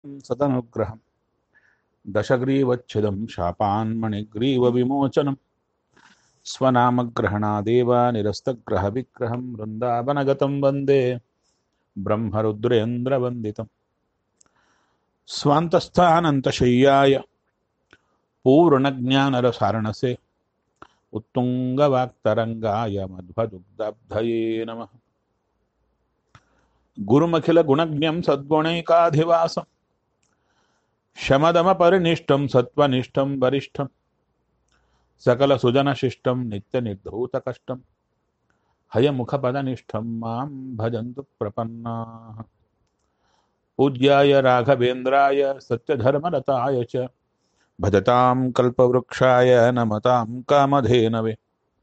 सदनुग्रहं दशग्रीवच्छिदं शापान्मणिग्रीवविमोचनं स्वनामग्रहणादेव निरस्तग्रहविग्रहं वृन्दावनगतं वन्दे ब्रह्मरुद्रेन्द्रवन्दितं स्वान्तस्थानन्तशय्याय पूर्णज्ञानरसारणसे उत्तुङ्गवाक्तरङ्गाय मध्वदुग्धब्धये नमः गुरुमखिलगुणज्ञं सद्गुणैकाधिवासं शमदमपरिनिष्टं सत्त्वनिष्ठं वरिष्ठं सकलसुजनशिष्टं नित्यनिर्धूतकष्टं हयमुखपदनिष्ठं मां भजन्तु प्रपन्नाः पूज्याय राघवेन्द्राय सत्यधर्मरताय च भजतां कल्पवृक्षाय नमतां कामधेनवे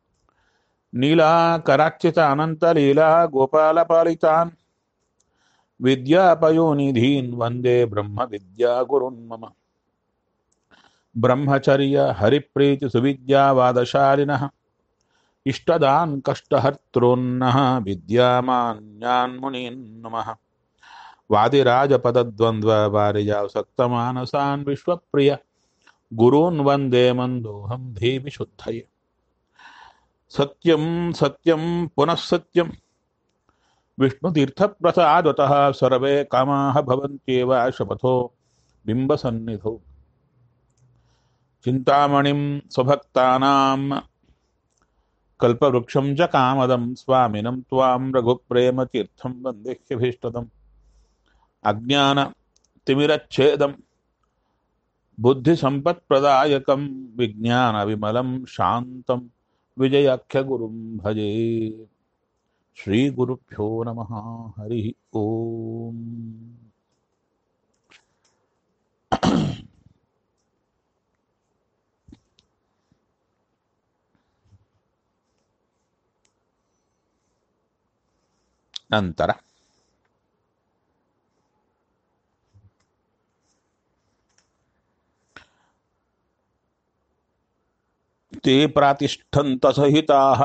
नीलाकरार्चितानन्तलीला गोपालपालितान् विद्यापयोनिधीन् वन्दे ब्रह्मविद्यागुरुन् मम ब्रह्मचर्य हरिप्रीतिसुविद्यावादशालिनः इष्टदान् कष्टहर्तॄन्नः विद्यामान्यान् मुनीन् नमः वादिराजपदद्वन्द्ववारिजासक्तमानसान् विश्वप्रिय गुरून् वन्दे मन्दोऽहं देवि शुद्धये सत्यं सत्यं पुनः सत्यं विष्णुतीर्थप्रसादतः सर्वे कामाः भवन्त्येव शपथो बिम्बसन्निधौ चिन्तामणिं स्वभक्तानां कल्पवृक्षं च कामदं स्वामिनं त्वां रघुप्रेमतीर्थं वन्देह्यभीष्टदम् अज्ञानतिमिरच्छेदं बुद्धिसम्पत्प्रदायकं विज्ञानविमलं शान्तं विजयाख्यगुरुं भजे श्रीगुरुभ्यो नमः हरिः ओम् ನಂತರ ते प्रातिष्ठन्तसहिताः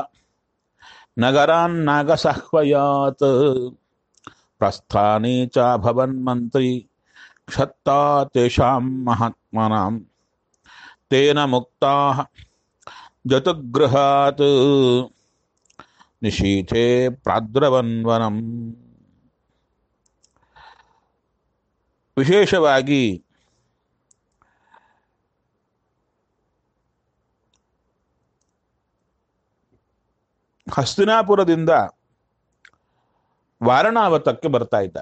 नगरान्नागसह्वयात् प्रस्थाने चाभवन्मन्त्री क्षत्ता तेषां महात्मनां तेन मुक्ताः जतगृहात् निशीथे ಪ್ರಾದ್ರವನ್ವನಂ ವಿಶೇಷವಾಗಿ ಹಸ್ತಿನಾಪುರದಿಂದ ವಾರಣಾವತಕ್ಕೆ ಬರ್ತಾ ಇದ್ದ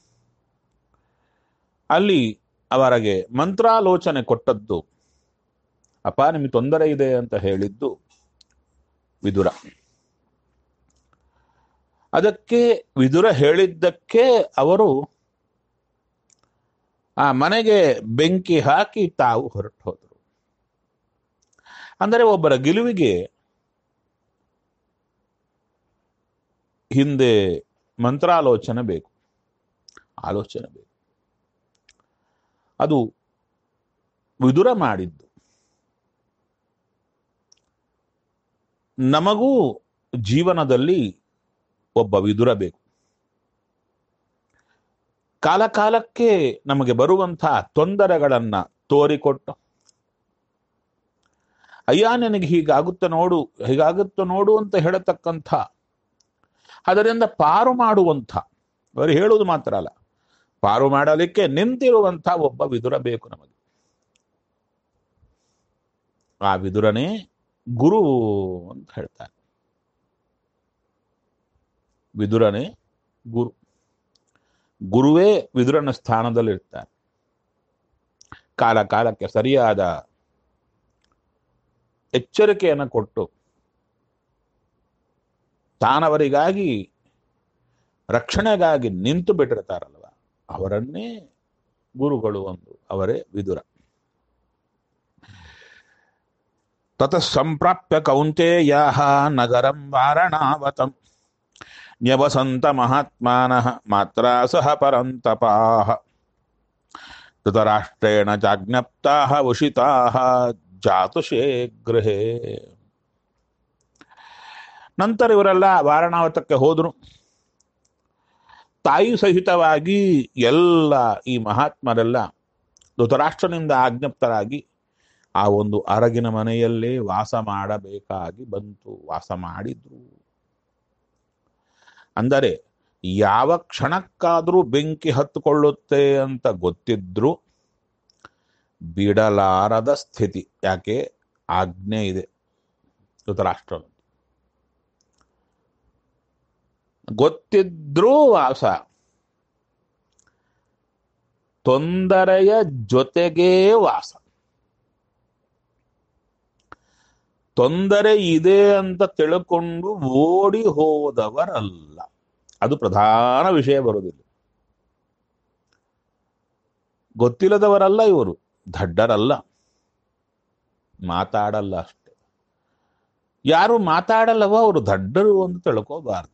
ಅಲ್ಲಿ ಅವರಿಗೆ ಮಂತ್ರಾಲೋಚನೆ ಕೊಟ್ಟದ್ದು ಅಪ್ಪ ನಿಮಗೆ ತೊಂದರೆ ಇದೆ ಅಂತ ಹೇಳಿದ್ದು ವಿದುರ ಅದಕ್ಕೆ ವಿದುರ ಹೇಳಿದ್ದಕ್ಕೆ ಅವರು ಆ ಮನೆಗೆ ಬೆಂಕಿ ಹಾಕಿ ತಾವು ಹೊರಟು ಹೋದರು ಅಂದರೆ ಒಬ್ಬರ ಗೆಲುವಿಗೆ ಹಿಂದೆ ಮಂತ್ರಾಲೋಚನೆ ಬೇಕು ಆಲೋಚನೆ ಬೇಕು ಅದು ವಿದುರ ಮಾಡಿದ್ದು ನಮಗೂ ಜೀವನದಲ್ಲಿ ಒಬ್ಬ ವಿದುರ ಬೇಕು ಕಾಲ ಕಾಲಕ್ಕೆ ನಮಗೆ ಬರುವಂತಹ ತೊಂದರೆಗಳನ್ನ ತೋರಿಕೊಟ್ಟು ಅಯ್ಯ ನನಗೆ ಹೀಗಾಗುತ್ತೆ ನೋಡು ಹೀಗಾಗುತ್ತೆ ನೋಡು ಅಂತ ಹೇಳತಕ್ಕಂಥ ಅದರಿಂದ ಪಾರು ಮಾಡುವಂಥ ಅವರು ಹೇಳುವುದು ಮಾತ್ರ ಅಲ್ಲ ಪಾರು ಮಾಡಲಿಕ್ಕೆ ನಿಂತಿರುವಂಥ ಒಬ್ಬ ವಿದುರ ಬೇಕು ನಮಗೆ ಆ ವಿದುರನೇ ಗುರು ಅಂತ ಹೇಳ್ತಾರೆ ವಿದುರನೇ ಗುರು ಗುರುವೇ ವಿದುರನ ಸ್ಥಾನದಲ್ಲಿರ್ತಾರೆ ಕಾಲ ಕಾಲಕ್ಕೆ ಸರಿಯಾದ ಎಚ್ಚರಿಕೆಯನ್ನು ಕೊಟ್ಟು ತಾನವರಿಗಾಗಿ ರಕ್ಷಣೆಗಾಗಿ ನಿಂತು ಬಿಟ್ಟಿರ್ತಾರಲ್ವ ಅವರನ್ನೇ ಗುರುಗಳು ಒಂದು ಅವರೇ ವಿದುರ ತತಃ ಸಂಪ್ರಾಪ್ಯ ಕೌಂತೆಯಾಹ ನಗರಂ ವಾರಣಾವತಂ ನ್ಯವಸಂತ ಮಹಾತ್ಮಾನಃ ಮಾತ್ರ ಸಹ ಪರಂತಪಾಹ ಧೃತರಾಷ್ಟ್ರೇಣ ಜಾಜ್ಞಪ್ತಾಹ ಉಷಿತಾಹ ಜಾತುಷೇ ಗೃಹೇ ನಂತರ ಇವರೆಲ್ಲ ವಾರಣಾವತಕ್ಕೆ ಹೋದರು ತಾಯಿ ಸಹಿತವಾಗಿ ಎಲ್ಲ ಈ ಮಹಾತ್ಮರೆಲ್ಲ ಧೃತರಾಷ್ಟ್ರನಿಂದ ಆಜ್ಞಪ್ತರಾಗಿ ಆ ಒಂದು ಅರಗಿನ ಮನೆಯಲ್ಲೇ ವಾಸ ಮಾಡಬೇಕಾಗಿ ಬಂತು ವಾಸ ಮಾಡಿದ್ರು ಅಂದರೆ ಯಾವ ಕ್ಷಣಕ್ಕಾದರೂ ಬೆಂಕಿ ಹತ್ತುಕೊಳ್ಳುತ್ತೆ ಅಂತ ಗೊತ್ತಿದ್ರು ಬಿಡಲಾರದ ಸ್ಥಿತಿ ಯಾಕೆ ಆಜ್ಞೆ ಇದೆ ಧೃತರಾಷ್ಟ್ರ ಗೊತ್ತಿದ್ರೂ ವಾಸ ತೊಂದರೆಯ ಜೊತೆಗೇ ವಾಸ ತೊಂದರೆ ಇದೆ ಅಂತ ತಿಳ್ಕೊಂಡು ಓಡಿ ಹೋದವರಲ್ಲ ಅದು ಪ್ರಧಾನ ವಿಷಯ ಬರುವುದಿಲ್ಲ ಗೊತ್ತಿಲ್ಲದವರಲ್ಲ ಇವರು ದಡ್ಡರಲ್ಲ ಮಾತಾಡಲ್ಲ ಅಷ್ಟೆ ಯಾರು ಮಾತಾಡಲ್ಲವೋ ಅವರು ದಡ್ಡರು ಅಂತ ತಿಳ್ಕೋಬಾರ್ದು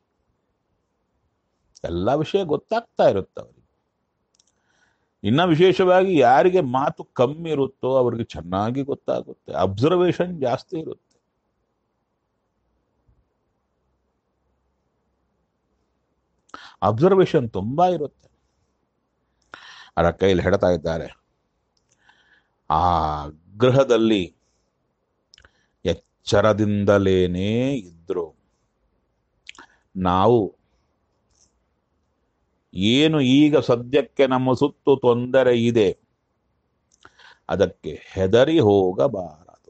ಎಲ್ಲ ವಿಷಯ ಗೊತ್ತಾಗ್ತಾ ಇರುತ್ತೆ ಅವರಿಗೆ ಇನ್ನ ವಿಶೇಷವಾಗಿ ಯಾರಿಗೆ ಮಾತು ಕಮ್ಮಿ ಇರುತ್ತೋ ಅವ್ರಿಗೆ ಚೆನ್ನಾಗಿ ಗೊತ್ತಾಗುತ್ತೆ ಅಬ್ಸರ್ವೇಷನ್ ಜಾಸ್ತಿ ಇರುತ್ತೆ ಅಬ್ಸರ್ವೇಷನ್ ತುಂಬಾ ಇರುತ್ತೆ ಅದರ ಕೈಲಿ ಹೇಳ್ತಾ ಇದ್ದಾರೆ ಆ ಗೃಹದಲ್ಲಿ ಎಚ್ಚರದಿಂದಲೇನೇ ಇದ್ರು ನಾವು ಏನು ಈಗ ಸದ್ಯಕ್ಕೆ ನಮ್ಮ ಸುತ್ತು ತೊಂದರೆ ಇದೆ ಅದಕ್ಕೆ ಹೆದರಿ ಹೋಗಬಾರದು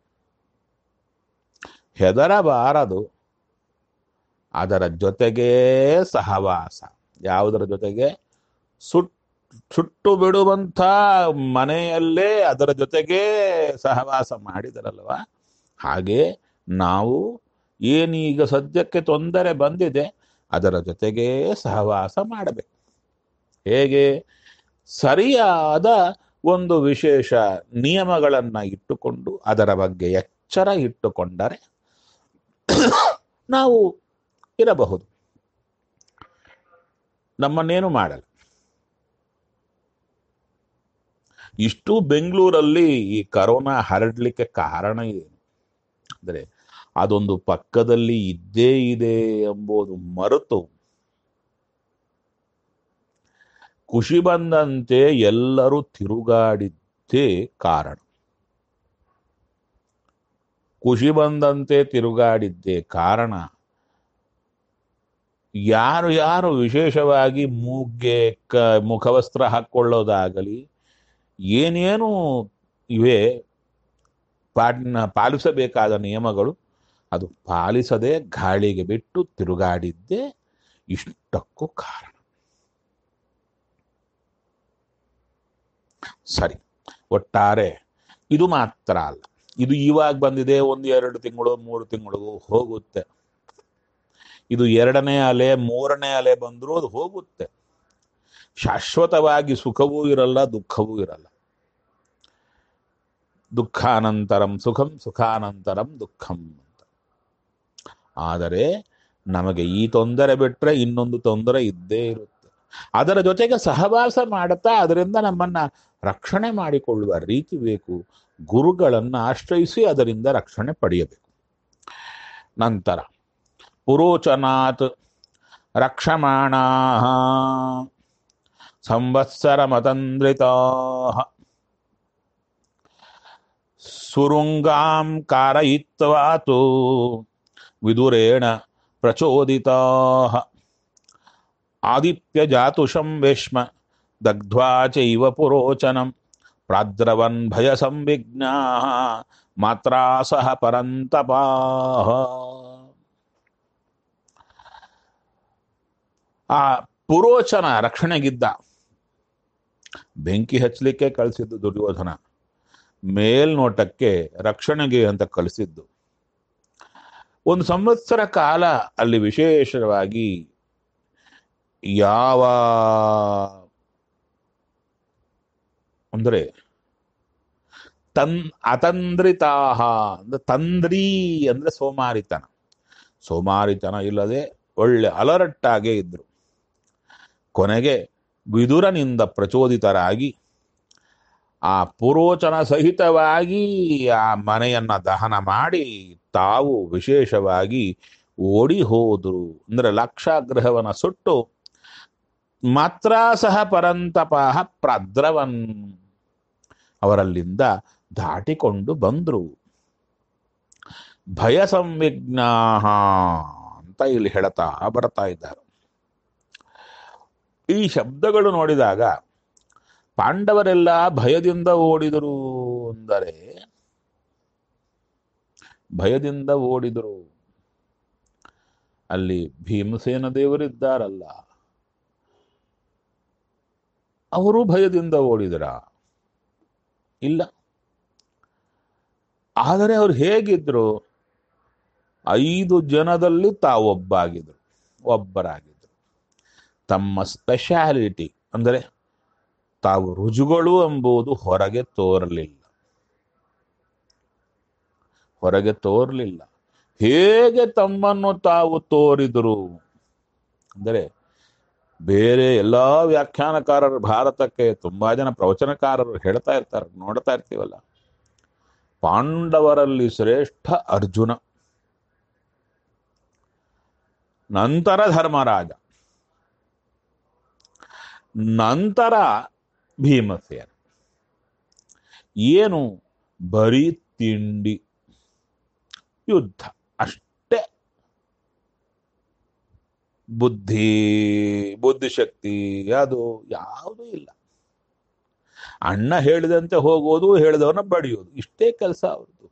ಹೆದರಬಾರದು ಅದರ ಜೊತೆಗೇ ಸಹವಾಸ ಯಾವುದರ ಜೊತೆಗೆ ಸುಟ್ ಸುಟ್ಟು ಬಿಡುವಂಥ ಮನೆಯಲ್ಲೇ ಅದರ ಜೊತೆಗೇ ಸಹವಾಸ ಮಾಡಿದರಲ್ವ ಹಾಗೆ ನಾವು ಏನೀಗ ಸದ್ಯಕ್ಕೆ ತೊಂದರೆ ಬಂದಿದೆ ಅದರ ಜೊತೆಗೇ ಸಹವಾಸ ಮಾಡಬೇಕು ಹೇಗೆ ಸರಿಯಾದ ಒಂದು ವಿಶೇಷ ನಿಯಮಗಳನ್ನ ಇಟ್ಟುಕೊಂಡು ಅದರ ಬಗ್ಗೆ ಎಚ್ಚರ ಇಟ್ಟುಕೊಂಡರೆ ನಾವು ಇರಬಹುದು ನಮ್ಮನ್ನೇನು ಮಾಡಲ್ಲ ಇಷ್ಟು ಬೆಂಗಳೂರಲ್ಲಿ ಈ ಕರೋನಾ ಹರಡ್ಲಿಕ್ಕೆ ಕಾರಣ ಏನು ಅಂದರೆ ಅದೊಂದು ಪಕ್ಕದಲ್ಲಿ ಇದ್ದೇ ಇದೆ ಎಂಬುದು ಮರೆತು ಖುಷಿ ಬಂದಂತೆ ಎಲ್ಲರೂ ತಿರುಗಾಡಿದ್ದೇ ಕಾರಣ ಖುಷಿ ಬಂದಂತೆ ತಿರುಗಾಡಿದ್ದೇ ಕಾರಣ ಯಾರು ಯಾರು ವಿಶೇಷವಾಗಿ ಮೂಗ್ಗೆ ಕ ಮುಖವಸ್ತ್ರ ಹಾಕ್ಕೊಳ್ಳೋದಾಗಲಿ ಏನೇನು ಇವೆ ಪಾಡ್ನ ಪಾಲಿಸಬೇಕಾದ ನಿಯಮಗಳು ಅದು ಪಾಲಿಸದೆ ಗಾಳಿಗೆ ಬಿಟ್ಟು ತಿರುಗಾಡಿದ್ದೇ ಇಷ್ಟಕ್ಕೂ ಕಾರಣ ಸರಿ ಒಟ್ಟಾರೆ ಇದು ಮಾತ್ರ ಅಲ್ಲ ಇದು ಇವಾಗ ಬಂದಿದೆ ಒಂದು ಎರಡು ತಿಂಗಳು ಮೂರು ತಿಂಗಳು ಹೋಗುತ್ತೆ ಇದು ಎರಡನೇ ಅಲೆ ಮೂರನೇ ಅಲೆ ಬಂದರೂ ಅದು ಹೋಗುತ್ತೆ ಶಾಶ್ವತವಾಗಿ ಸುಖವೂ ಇರಲ್ಲ ದುಃಖವೂ ಇರಲ್ಲ ದುಃಖಾನಂತರಂ ಸುಖಂ ಸುಖಾನಂತರಂ ದುಃಖಂ ಅಂತ ಆದರೆ ನಮಗೆ ಈ ತೊಂದರೆ ಬಿಟ್ಟರೆ ಇನ್ನೊಂದು ತೊಂದರೆ ಇದ್ದೇ ಇರುತ್ತೆ ಅದರ ಜೊತೆಗೆ ಸಹವಾಸ ಮಾಡುತ್ತಾ ಅದರಿಂದ ನಮ್ಮನ್ನ ರಕ್ಷಣೆ ಮಾಡಿಕೊಳ್ಳುವ ರೀತಿ ಬೇಕು ಗುರುಗಳನ್ನು ಆಶ್ರಯಿಸಿ ಅದರಿಂದ ರಕ್ಷಣೆ ಪಡೆಯಬೇಕು ನಂತರ ಪುರೋಚನಾತ್ ರಕ್ಷಮಾಣಾ ಸಂವತ್ಸರ ಮತಂದ್ರಿತಾ ಸುರುಂಗಾಂ ಕಾರಯಿತ್ವಾ ತು ವಿದುರೇಣ ಪ್ರಚೋದಿತಾ ಆದಿತ್ಯ ಜಾತುಷಂ ವೇಶ್ಮ ದಗ್ಧ್ವಾ ಚೈವ ಪುರೋಚನಂ ಪ್ರಾದ್ರವನ್ ಭಯ ಸಂವಿಘ್ನಾ ಮಾತ್ರಾ ಸಹ ಪರಂತಪಾಹ ಆ ಪುರೋಚನ ರಕ್ಷಣೆಗಿದ್ದ ಬೆಂಕಿ ಹಚ್ಚಲಿಕ್ಕೆ ಕಳಿಸಿದ್ದು ದುರ್ಯೋಧನ ಮೇಲ್ನೋಟಕ್ಕೆ ರಕ್ಷಣೆಗೆ ಅಂತ ಕಳಿಸಿದ್ದು ಒಂದು ಸಂವತ್ಸರ ಕಾಲ ಅಲ್ಲಿ ವಿಶೇಷವಾಗಿ ಯಾವ ಅಂದ್ರೆ ತನ್ ಅತಂದ್ರಿತಾಹ ಅಂದ್ರೆ ತಂದ್ರಿ ಅಂದ್ರೆ ಸೋಮಾರಿತನ ಸೋಮಾರಿತನ ಇಲ್ಲದೆ ಒಳ್ಳೆ ಅಲರಟ್ಟಾಗೇ ಇದ್ರು ಕೊನೆಗೆ ವಿದುರನಿಂದ ಪ್ರಚೋದಿತರಾಗಿ ಆ ಪುರೋಚನ ಸಹಿತವಾಗಿ ಆ ಮನೆಯನ್ನ ದಹನ ಮಾಡಿ ತಾವು ವಿಶೇಷವಾಗಿ ಓಡಿ ಹೋದ್ರು ಅಂದ್ರೆ ಲಕ್ಷಾಗ್ರಹವನ್ನ ಸುಟ್ಟು ಮಾತ್ರ ಸಹ ಪರಂತಪಾಹ ಪ್ರಾದ್ರವನ್ ಅವರಲ್ಲಿಂದ ದಾಟಿಕೊಂಡು ಬಂದ್ರು ಭಯ ಸಂವಿಘ್ನಾ ಅಂತ ಇಲ್ಲಿ ಹೇಳ್ತಾ ಬರ್ತಾ ಇದ್ದಾರೆ ಈ ಶಬ್ದಗಳು ನೋಡಿದಾಗ ಪಾಂಡವರೆಲ್ಲ ಭಯದಿಂದ ಓಡಿದರು ಅಂದರೆ ಭಯದಿಂದ ಓಡಿದರು ಅಲ್ಲಿ ಭೀಮಸೇನ ದೇವರಿದ್ದಾರಲ್ಲ ಅವರು ಭಯದಿಂದ ಓಡಿದರ ಇಲ್ಲ ಆದರೆ ಅವ್ರು ಹೇಗಿದ್ರು ಐದು ಜನದಲ್ಲಿ ತಾವೊಬ್ಬಾಗಿದ್ರು ಒಬ್ಬರಾಗಿದ್ರು ತಮ್ಮ ಸ್ಪೆಷಾಲಿಟಿ ಅಂದರೆ ತಾವು ರುಜುಗಳು ಎಂಬುದು ಹೊರಗೆ ತೋರಲಿಲ್ಲ ಹೊರಗೆ ತೋರಲಿಲ್ಲ ಹೇಗೆ ತಮ್ಮನ್ನು ತಾವು ತೋರಿದರು ಅಂದರೆ ಬೇರೆ ಎಲ್ಲಾ ವ್ಯಾಖ್ಯಾನಕಾರರು ಭಾರತಕ್ಕೆ ತುಂಬಾ ಜನ ಪ್ರವಚನಕಾರರು ಹೇಳ್ತಾ ಇರ್ತಾರೆ ನೋಡ್ತಾ ಇರ್ತೀವಲ್ಲ ಪಾಂಡವರಲ್ಲಿ ಶ್ರೇಷ್ಠ ಅರ್ಜುನ ನಂತರ ಧರ್ಮರಾಜ ನಂತರ ಭೀಮಸೇನ ಏನು ಬರೀ ತಿಂಡಿ ಯುದ್ಧ ಅಷ್ಟೇ ಬುದ್ಧಿ ಬುದ್ಧಿಶಕ್ತಿ ಅದು ಯಾವುದೂ ಇಲ್ಲ ಅಣ್ಣ ಹೇಳಿದಂತೆ ಹೋಗೋದು ಹೇಳಿದವನ್ನ ಬಡಿಯೋದು ಇಷ್ಟೇ ಕೆಲಸ ಅವ್ರದ್ದು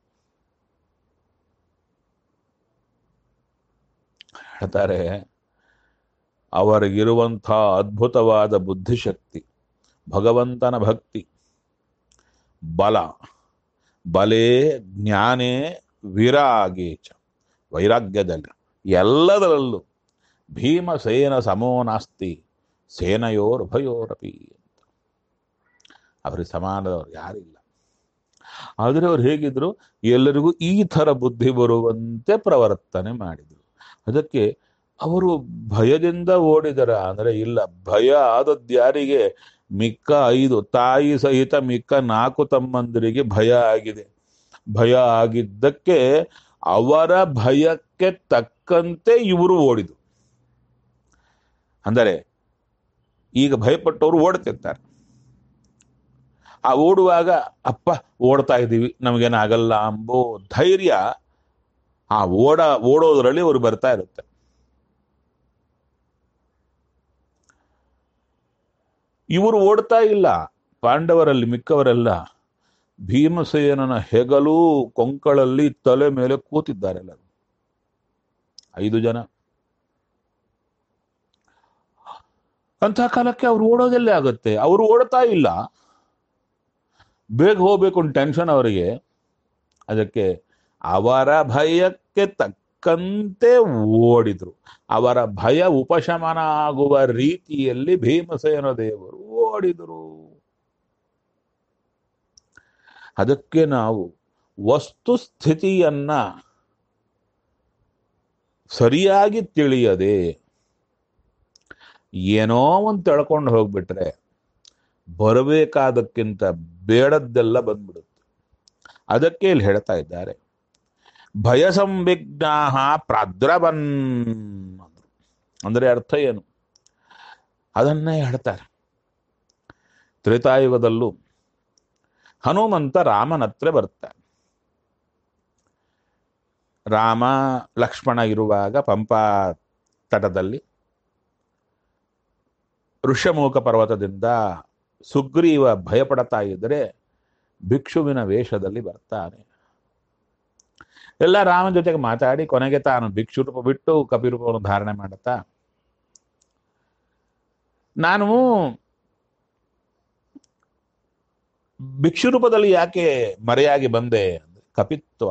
ಹೇಳ್ತಾರೆ ಅವರಿಗಿರುವಂಥ ಅದ್ಭುತವಾದ ಬುದ್ಧಿಶಕ್ತಿ ಭಗವಂತನ ಭಕ್ತಿ ಬಲ ಬಲೇ ಜ್ಞಾನೇ ವಿರಾಗೇಚ ವೈರಾಗ್ಯದಲ್ಲಿ ಎಲ್ಲದರಲ್ಲೂ ಭೀಮಸೇನ ಸಮೋ ನಾಸ್ತಿ ಸೇನೆಯೋರ್ಭಯೋರಪಿ ಅಂತ ಅವರಿಗೆ ಸಮಾನದವರು ಯಾರಿಲ್ಲ ಆದರೆ ಅವ್ರು ಹೇಗಿದ್ರು ಎಲ್ಲರಿಗೂ ಈ ಥರ ಬುದ್ಧಿ ಬರುವಂತೆ ಪ್ರವರ್ತನೆ ಮಾಡಿದರು ಅದಕ್ಕೆ ಅವರು ಭಯದಿಂದ ಓಡಿದರ ಅಂದರೆ ಇಲ್ಲ ಭಯ ಆದದ್ಯಾರಿಗೆ ಮಿಕ್ಕ ಐದು ತಾಯಿ ಸಹಿತ ಮಿಕ್ಕ ನಾಲ್ಕು ತಮ್ಮಂದಿರಿಗೆ ಭಯ ಆಗಿದೆ ಭಯ ಆಗಿದ್ದಕ್ಕೆ ಅವರ ಭಯಕ್ಕೆ ತಕ್ಕಂತೆ ಇವರು ಓಡಿದು ಅಂದರೆ ಈಗ ಭಯಪಟ್ಟವರು ಓಡ್ತಿರ್ತಾರೆ ಆ ಓಡುವಾಗ ಅಪ್ಪ ಓಡ್ತಾ ಇದ್ದೀವಿ ನಮಗೇನಾಗಲ್ಲ ಅಂಬೋ ಧೈರ್ಯ ಆ ಓಡ ಓಡೋದ್ರಲ್ಲಿ ಅವರು ಬರ್ತಾ ಇರುತ್ತೆ ಇವರು ಓಡ್ತಾ ಇಲ್ಲ ಪಾಂಡವರಲ್ಲಿ ಮಿಕ್ಕವರೆಲ್ಲ ಭೀಮಸೇನನ ಹೆಗಲು ಕೊಂಕಳಲ್ಲಿ ತಲೆ ಮೇಲೆ ಕೂತಿದ್ದಾರೆ ಎಲ್ಲರೂ ಐದು ಜನ ಅಂತಹ ಕಾಲಕ್ಕೆ ಅವ್ರು ಓಡೋದೆಲ್ಲೇ ಆಗುತ್ತೆ ಅವರು ಓಡ್ತಾ ಇಲ್ಲ ಬೇಗ ಹೋಗ್ಬೇಕು ಟೆನ್ಷನ್ ಅವರಿಗೆ ಅದಕ್ಕೆ ಅವರ ಭಯಕ್ಕೆ ತಕ್ಕಂತೆ ಓಡಿದ್ರು ಅವರ ಭಯ ಉಪಶಮನ ಆಗುವ ರೀತಿಯಲ್ಲಿ ಭೀಮಸೇನ ದೇವರು ಓಡಿದರು ಅದಕ್ಕೆ ನಾವು ವಸ್ತುಸ್ಥಿತಿಯನ್ನ ಸರಿಯಾಗಿ ತಿಳಿಯದೆ ಏನೋ ಒಂದು ತಿಳ್ಕೊಂಡು ಹೋಗ್ಬಿಟ್ರೆ ಬರಬೇಕಾದಕ್ಕಿಂತ ಬೇಡದ್ದೆಲ್ಲ ಬಂದ್ಬಿಡುತ್ತೆ ಅದಕ್ಕೆ ಇಲ್ಲಿ ಹೇಳ್ತಾ ಇದ್ದಾರೆ ಭಯ ಸಂವಿಘ್ನಾ ಪ್ರಾದ್ರವನ್ ಅಂದ್ರು ಅಂದರೆ ಅರ್ಥ ಏನು ಅದನ್ನೇ ಹೇಳ್ತಾರೆ ತ್ರೇತಾಯುಗದಲ್ಲೂ ಹನುಮಂತ ರಾಮನತ್ರ ಬರ್ತಾರೆ ರಾಮ ಲಕ್ಷ್ಮಣ ಇರುವಾಗ ಪಂಪಾ ತಟದಲ್ಲಿ ಋಷ್ಯಮುಖ ಪರ್ವತದಿಂದ ಸುಗ್ರೀವ ಭಯಪಡ್ತಾ ಇದ್ದರೆ ಭಿಕ್ಷುವಿನ ವೇಷದಲ್ಲಿ ಬರ್ತಾನೆ ಎಲ್ಲ ರಾಮನ ಜೊತೆಗೆ ಮಾತಾಡಿ ಕೊನೆಗೆ ತಾನು ಭಿಕ್ಷು ರೂಪ ಬಿಟ್ಟು ಕಪಿರೂಪವನ್ನು ಧಾರಣೆ ಮಾಡುತ್ತಾ ನಾನು ಭಿಕ್ಷು ರೂಪದಲ್ಲಿ ಯಾಕೆ ಮರೆಯಾಗಿ ಬಂದೆ ಅಂದ್ರೆ ಕಪಿತ್ವ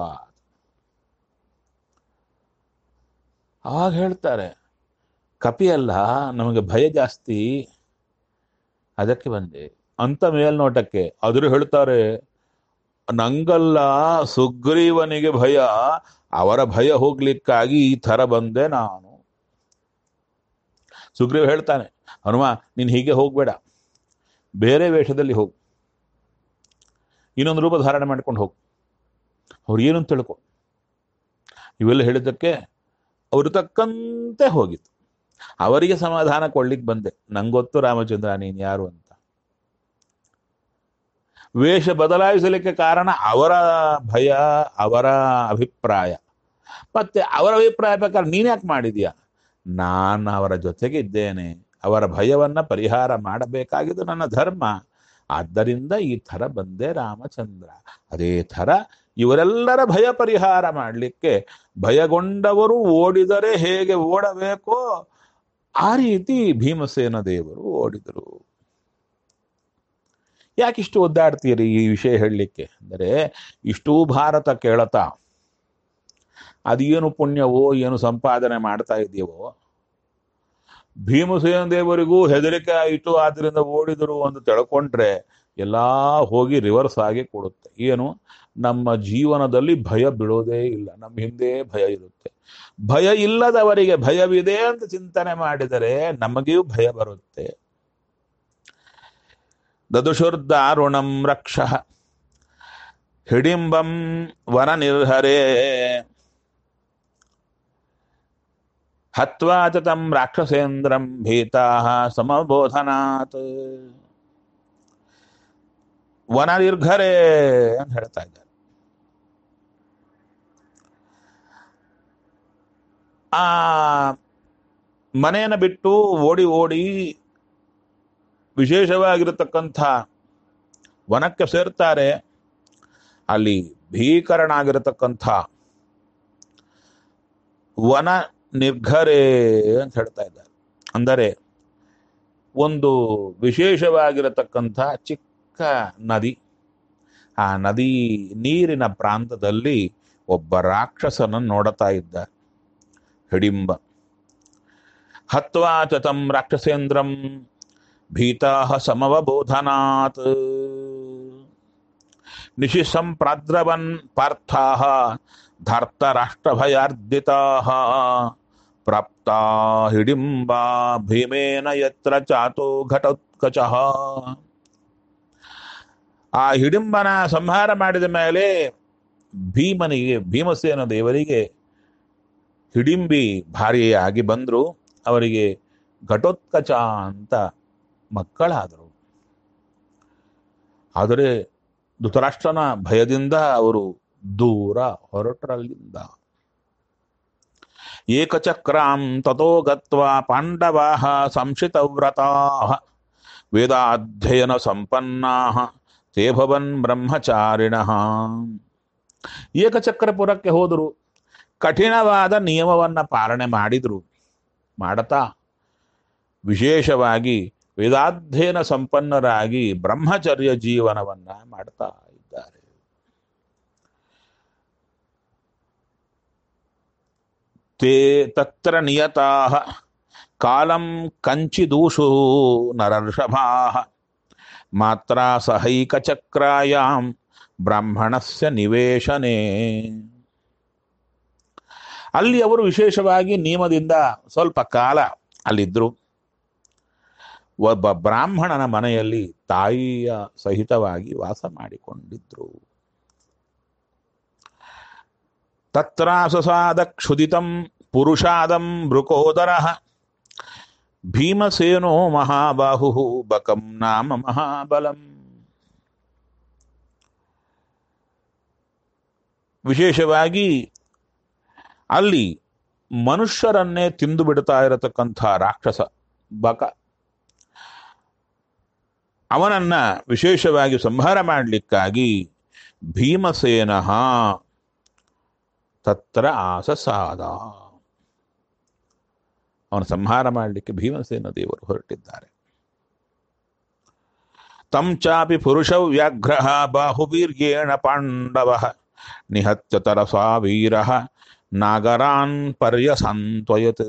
ಆವಾಗ ಹೇಳ್ತಾರೆ ಕಪಿ ಅಲ್ಲ ನಮಗೆ ಭಯ ಜಾಸ್ತಿ ಅದಕ್ಕೆ ಬಂದೆ ಅಂತ ಮೇಲ್ನೋಟಕ್ಕೆ ಆದರೂ ಹೇಳ್ತಾರೆ ನಂಗಲ್ಲ ಸುಗ್ರೀವನಿಗೆ ಭಯ ಅವರ ಭಯ ಹೋಗ್ಲಿಕ್ಕಾಗಿ ಈ ತರ ಬಂದೆ ನಾನು ಸುಗ್ರೀವ ಹೇಳ್ತಾನೆ ಹನುಮ ನೀನು ಹೀಗೆ ಹೋಗ್ಬೇಡ ಬೇರೆ ವೇಷದಲ್ಲಿ ಹೋಗು ಇನ್ನೊಂದು ರೂಪ ಧಾರಣೆ ಮಾಡ್ಕೊಂಡು ಹೋಗು ಅವ್ರು ಏನು ತಿಳ್ಕೊ ಇವೆಲ್ಲ ಹೇಳಿದ್ದಕ್ಕೆ ಅವರು ತಕ್ಕಂತೆ ಹೋಗಿತ್ತು ಅವರಿಗೆ ಸಮಾಧಾನ ಕೊಡ್ಲಿಕ್ಕೆ ಬಂದೆ ನಂಗೊತ್ತು ರಾಮಚಂದ್ರ ನೀನ್ ಯಾರು ಅಂತ ವೇಷ ಬದಲಾಯಿಸಲಿಕ್ಕೆ ಕಾರಣ ಅವರ ಭಯ ಅವರ ಅಭಿಪ್ರಾಯ ಮತ್ತೆ ಅವರ ಅಭಿಪ್ರಾಯ ಪ್ರಕಾರ ನೀನ್ ಯಾಕೆ ಮಾಡಿದ್ಯಾ ನಾನು ಅವರ ಜೊತೆಗೆ ಇದ್ದೇನೆ ಅವರ ಭಯವನ್ನ ಪರಿಹಾರ ಮಾಡಬೇಕಾಗಿದ್ದು ನನ್ನ ಧರ್ಮ ಆದ್ದರಿಂದ ಈ ಥರ ಬಂದೆ ರಾಮಚಂದ್ರ ಅದೇ ಥರ ಇವರೆಲ್ಲರ ಭಯ ಪರಿಹಾರ ಮಾಡಲಿಕ್ಕೆ ಭಯಗೊಂಡವರು ಓಡಿದರೆ ಹೇಗೆ ಓಡಬೇಕೋ ಆ ರೀತಿ ಭೀಮಸೇನ ದೇವರು ಓಡಿದರು ಯಾಕಿಷ್ಟು ಒದ್ದಾಡ್ತೀರಿ ಈ ವಿಷಯ ಹೇಳಲಿಕ್ಕೆ ಅಂದರೆ ಇಷ್ಟೂ ಭಾರತ ಕೇಳತಾ ಅದೇನು ಪುಣ್ಯವೋ ಏನು ಸಂಪಾದನೆ ಮಾಡ್ತಾ ಇದೆಯವೋ ಭೀಮಸೇನ ದೇವರಿಗೂ ಹೆದರಿಕೆ ಆಯಿತು ಆದ್ರಿಂದ ಓಡಿದರು ಅಂತ ತಿಳ್ಕೊಂಡ್ರೆ ಎಲ್ಲ ಹೋಗಿ ರಿವರ್ಸ್ ಆಗಿ ಕೊಡುತ್ತೆ ಏನು ನಮ್ಮ ಜೀವನದಲ್ಲಿ ಭಯ ಬಿಡೋದೇ ಇಲ್ಲ ನಮ್ಮ ಹಿಂದೆ ಭಯ ಇರುತ್ತೆ ಭಯ ಇಲ್ಲದವರಿಗೆ ಭಯವಿದೆ ಅಂತ ಚಿಂತನೆ ಮಾಡಿದರೆ ನಮಗೆಯೂ ಭಯ ಬರುತ್ತೆ ದದುಶುರ್ದಾರುಣಂ ರಕ್ಷ ಹಿಡಿಂಬಂ ವನ ನಿರ್ಹರೇ ಹತ್ವಾ ಚ ತಂ ರಾಕ್ಷಸೇಂದ್ರಂ ಭೀತಾ ಸಮಬೋಧನಾತ್ ವನ ನಿರ್ಘರೆ ಅಂತ ಹೇಳ್ತಾ ಇದ್ದಾರೆ ಆ ಮನೆಯನ್ನು ಬಿಟ್ಟು ಓಡಿ ಓಡಿ ವಿಶೇಷವಾಗಿರತಕ್ಕಂಥ ವನಕ್ಕೆ ಸೇರ್ತಾರೆ ಅಲ್ಲಿ ಭೀಕರನಾಗಿರತಕ್ಕಂಥ ವನ ನಿರ್ಘರೆ ಅಂತ ಹೇಳ್ತಾ ಇದ್ದಾರೆ ಅಂದರೆ ಒಂದು ವಿಶೇಷವಾಗಿರತಕ್ಕಂಥ ಚಿಕ್ಕ ನದಿ ಆ ನದಿ ನೀರಿನ ಪ್ರಾಂತದಲ್ಲಿ ಒಬ್ಬ ರಾಕ್ಷಸನನ್ನು ನೋಡುತ್ತಾ ಇದ್ದ ಹಿಡಿಂಬ ಹತ್ವಾ ಚ ತಂ ರಾಕ್ಷಸೇಂದ್ರಂ ಭೀತಾ ಸಮವಬೋಧನಾತ್ ನಿಶಿ ಸಂಪ್ರಾದ್ರವನ್ ಪಾರ್ಥಾ ಧಾರ್ತರಾಷ್ಟ್ರಭಯಾರ್ದಿತಾ ಪ್ರಾಪ್ತಾ ಹಿಡಿಂಬಾ ಭೀಮೇನ ಯತ್ರ ಚಾತೋ ಘಟೋತ್ಕಚ ಆ ಹಿಡಿಂಬನ ಸಂಹಾರ ಮಾಡಿದ ಮೇಲೆ ಭೀಮನಿಗೆ ಭೀಮಸೇನ ದೇವರಿಗೆ ಹಿಡಿಂಬಿ ಭಾರಿಯಾಗಿ ಬಂದರು ಅವರಿಗೆ ಘಟೋತ್ಕಚ ಅಂತ ಮಕ್ಕಳಾದರು ಆದರೆ ಧೃತರಾಷ್ಟ್ರನ ಭಯದಿಂದ ಅವರು ದೂರ ಹೊರಟರಲ್ಲಿಂದ ಏಕಚಕ್ರಾಂ ತಥೋ ಗತ್ವಾ ಪಾಂಡವಾ ಸಂಶಿತವ್ರತಾ ವೇದಾಧ್ಯಯನ ಸಂಪನ್ನಾ ತೇ ಭವನ್ ಬ್ರಹ್ಮಚಾರಿಣಃ ಏಕಚಕ್ರಪುರಕ್ಕೆ ಹೋದರು ಕಠಿಣವಾದ ನಿಯಮವನ್ನ ಪಾಲನೆ ಮಾಡಿದ್ರು ಮಾಡತಾ ವಿಶೇಷವಾಗಿ ವೇದಾಧ್ಯಯನ ಸಂಪನ್ನರಾಗಿ ಬ್ರಹ್ಮಚರ್ಯ ಜೀವನವನ್ನ ಮಾಡ್ತಾ ಇದ್ದಾರೆ ತೇ ತತ್ರ ನಿಯತಾ ಕಾಲಂ ಕಂಚಿದೂಷು ನರರ್ಷಭಾ ಮಾತ್ರ ಸಹೈಕಚಕ್ರಾಯಾಂ ಬ್ರಾಹ್ಮಣಸ್ಯ ನಿವೇಶನೇ ಅಲ್ಲಿ ಅವರು ವಿಶೇಷವಾಗಿ ನಿಯಮದಿಂದ ಸ್ವಲ್ಪ ಕಾಲ ಅಲ್ಲಿದ್ರು ಒಬ್ಬ ಬ್ರಾಹ್ಮಣನ ಮನೆಯಲ್ಲಿ ತಾಯಿಯ ಸಹಿತವಾಗಿ ವಾಸ ಮಾಡಿಕೊಂಡಿದ್ರು ತತ್ರಾಸಸಾದ ಕ್ಷುದಿತಂ ಪುರುಷಾದಂ ಮೃಕೋದರ ಭೀಮಸೇನೋ ಮಹಾಬಾಹು ಬಕಂ ನಾಮ ಮಹಾಬಲಂ ವಿಶೇಷವಾಗಿ ಅಲ್ಲಿ ಮನುಷ್ಯರನ್ನೇ ತಿಂದು ಬಿಡ್ತಾ ಇರತಕ್ಕಂಥ ರಾಕ್ಷಸ ಬಕ ಅವನನ್ನ ವಿಶೇಷವಾಗಿ ಸಂಹಾರ ಮಾಡಲಿಕ್ಕಾಗಿ ಭೀಮಸೇನ ತತ್ರ ಆಸಸಾದ ಅವನ ಸಂಹಾರ ಮಾಡಲಿಕ್ಕೆ ಭೀಮಸೇನ ದೇವರು ಹೊರಟಿದ್ದಾರೆ ತಂ ಚಾಪಿ ಪುರುಷ ವ್ಯಾಘ್ರ ಬಾಹುವೀರ್ಯೇಣ ಪಾಂಡವ ನಿಹತ್ಯ ತರಸಾ ವೀರ ನಾಗರಾನ್ ಪರ್ಯಸಂತ್ವಯತ್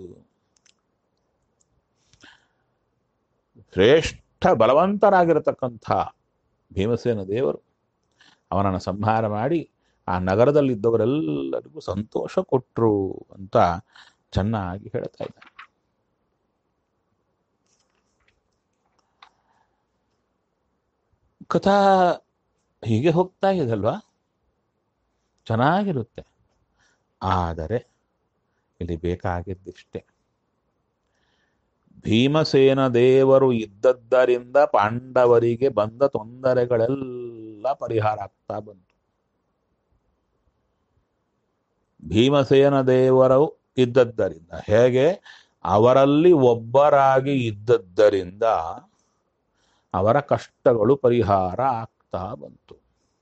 ಶ್ರೇಷ್ಠ ಬಲವಂತರಾಗಿರತಕ್ಕಂಥ ಭೀಮಸೇನ ದೇವರು ಅವನನ್ನು ಸಂಹಾರ ಮಾಡಿ ಆ ನಗರದಲ್ಲಿದ್ದವರೆಲ್ಲರಿಗೂ ಸಂತೋಷ ಕೊಟ್ಟರು ಅಂತ ಚೆನ್ನಾಗಿ ಹೇಳ್ತಾ ಇದ್ದಾರೆ ಕಥಾ ಹೀಗೆ ಹೋಗ್ತಾ ಇದಲ್ವಾ ಚೆನ್ನಾಗಿರುತ್ತೆ ಆದರೆ ಇಲ್ಲಿ ಬೇಕಾಗಿದ್ದಿಷ್ಟೇ ಭೀಮಸೇನ ದೇವರು ಇದ್ದದ್ದರಿಂದ ಪಾಂಡವರಿಗೆ ಬಂದ ತೊಂದರೆಗಳೆಲ್ಲ ಪರಿಹಾರ ಆಗ್ತಾ ಬಂತು ಭೀಮಸೇನ ದೇವರು ಇದ್ದದ್ದರಿಂದ ಹೇಗೆ ಅವರಲ್ಲಿ ಒಬ್ಬರಾಗಿ ಇದ್ದದ್ದರಿಂದ ಅವರ ಕಷ್ಟಗಳು ಪರಿಹಾರ ಆಗ್ತಾ ಬಂತು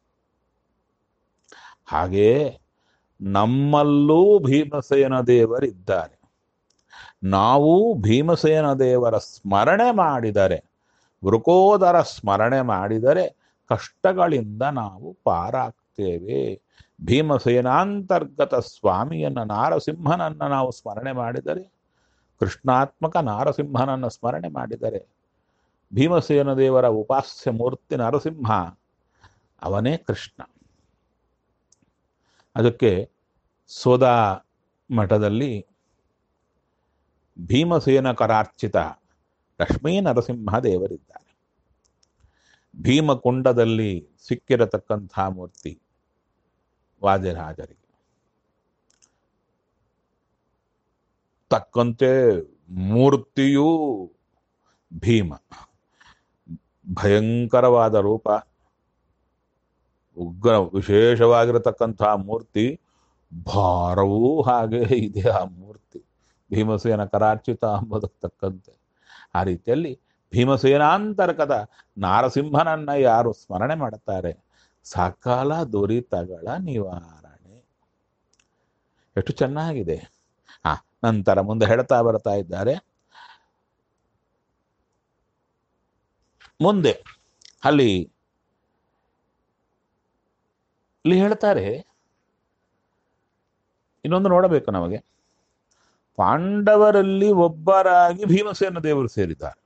ಹಾಗೇ ನಮ್ಮಲ್ಲೂ ಭೀಮಸೇನ ದೇವರಿದ್ದಾರೆ ನಾವು ಭೀಮಸೇನ ದೇವರ ಸ್ಮರಣೆ ಮಾಡಿದರೆ ವೃಕೋದರ ಸ್ಮರಣೆ ಮಾಡಿದರೆ ಕಷ್ಟಗಳಿಂದ ನಾವು ಪಾರಾಗ್ತೇವೆ ಭೀಮಸೇನಾಂತರ್ಗತ ಸ್ವಾಮಿಯನ್ನ ನಾರಸಿಂಹನನ್ನ ನಾವು ಸ್ಮರಣೆ ಮಾಡಿದರೆ ಕೃಷ್ಣಾತ್ಮಕ ನಾರಸಿಂಹನನ್ನ ಸ್ಮರಣೆ ಮಾಡಿದರೆ ಭೀಮಸೇನ ದೇವರ ಉಪಾಸ್ಯ ಮೂರ್ತಿ ನರಸಿಂಹ ಅವನೇ ಕೃಷ್ಣ ಅದಕ್ಕೆ ಸೋದಾ ಮಠದಲ್ಲಿ ಭೀಮಸೇನ ಕರಾರ್ಚಿತ ಲಕ್ಷ್ಮೀ ನರಸಿಂಹ ದೇವರಿದ್ದಾರೆ ಭೀಮಕುಂಡದಲ್ಲಿ ಸಿಕ್ಕಿರತಕ್ಕಂಥ ಮೂರ್ತಿ ವಾದಿರಾಜರಿಗೆ ತಕ್ಕಂತೆ ಮೂರ್ತಿಯೂ ಭೀಮ ಭಯಂಕರವಾದ ರೂಪ ಉಗ್ರ ವಿಶೇಷವಾಗಿರತಕ್ಕಂತಹ ಮೂರ್ತಿ ಭಾರವೂ ಹಾಗೆ ಇದೆ ಆ ಮೂರ್ತಿ ಭೀಮಸೇನ ಕರಾರ್ಚಿತ ಅಂಬುದಕ್ಕೆ ತಕ್ಕಂತೆ ಆ ರೀತಿಯಲ್ಲಿ ಭೀಮಸೇನಾಂತರ್ಗದ ನಾರಸಿಂಹನನ್ನ ಯಾರು ಸ್ಮರಣೆ ಮಾಡುತ್ತಾರೆ ಸಕಲ ದುರಿತಗಳ ನಿವಾರಣೆ ಎಷ್ಟು ಚೆನ್ನಾಗಿದೆ ಆ ನಂತರ ಮುಂದೆ ಹೇಳ್ತಾ ಬರ್ತಾ ಇದ್ದಾರೆ ಮುಂದೆ ಅಲ್ಲಿ ಇಲ್ಲಿ ಹೇಳ್ತಾರೆ ಇನ್ನೊಂದು ನೋಡಬೇಕು ನಮಗೆ ಪಾಂಡವರಲ್ಲಿ ಒಬ್ಬರಾಗಿ ಭೀಮಸೇನ ದೇವರು ಸೇರಿದ್ದಾರೆ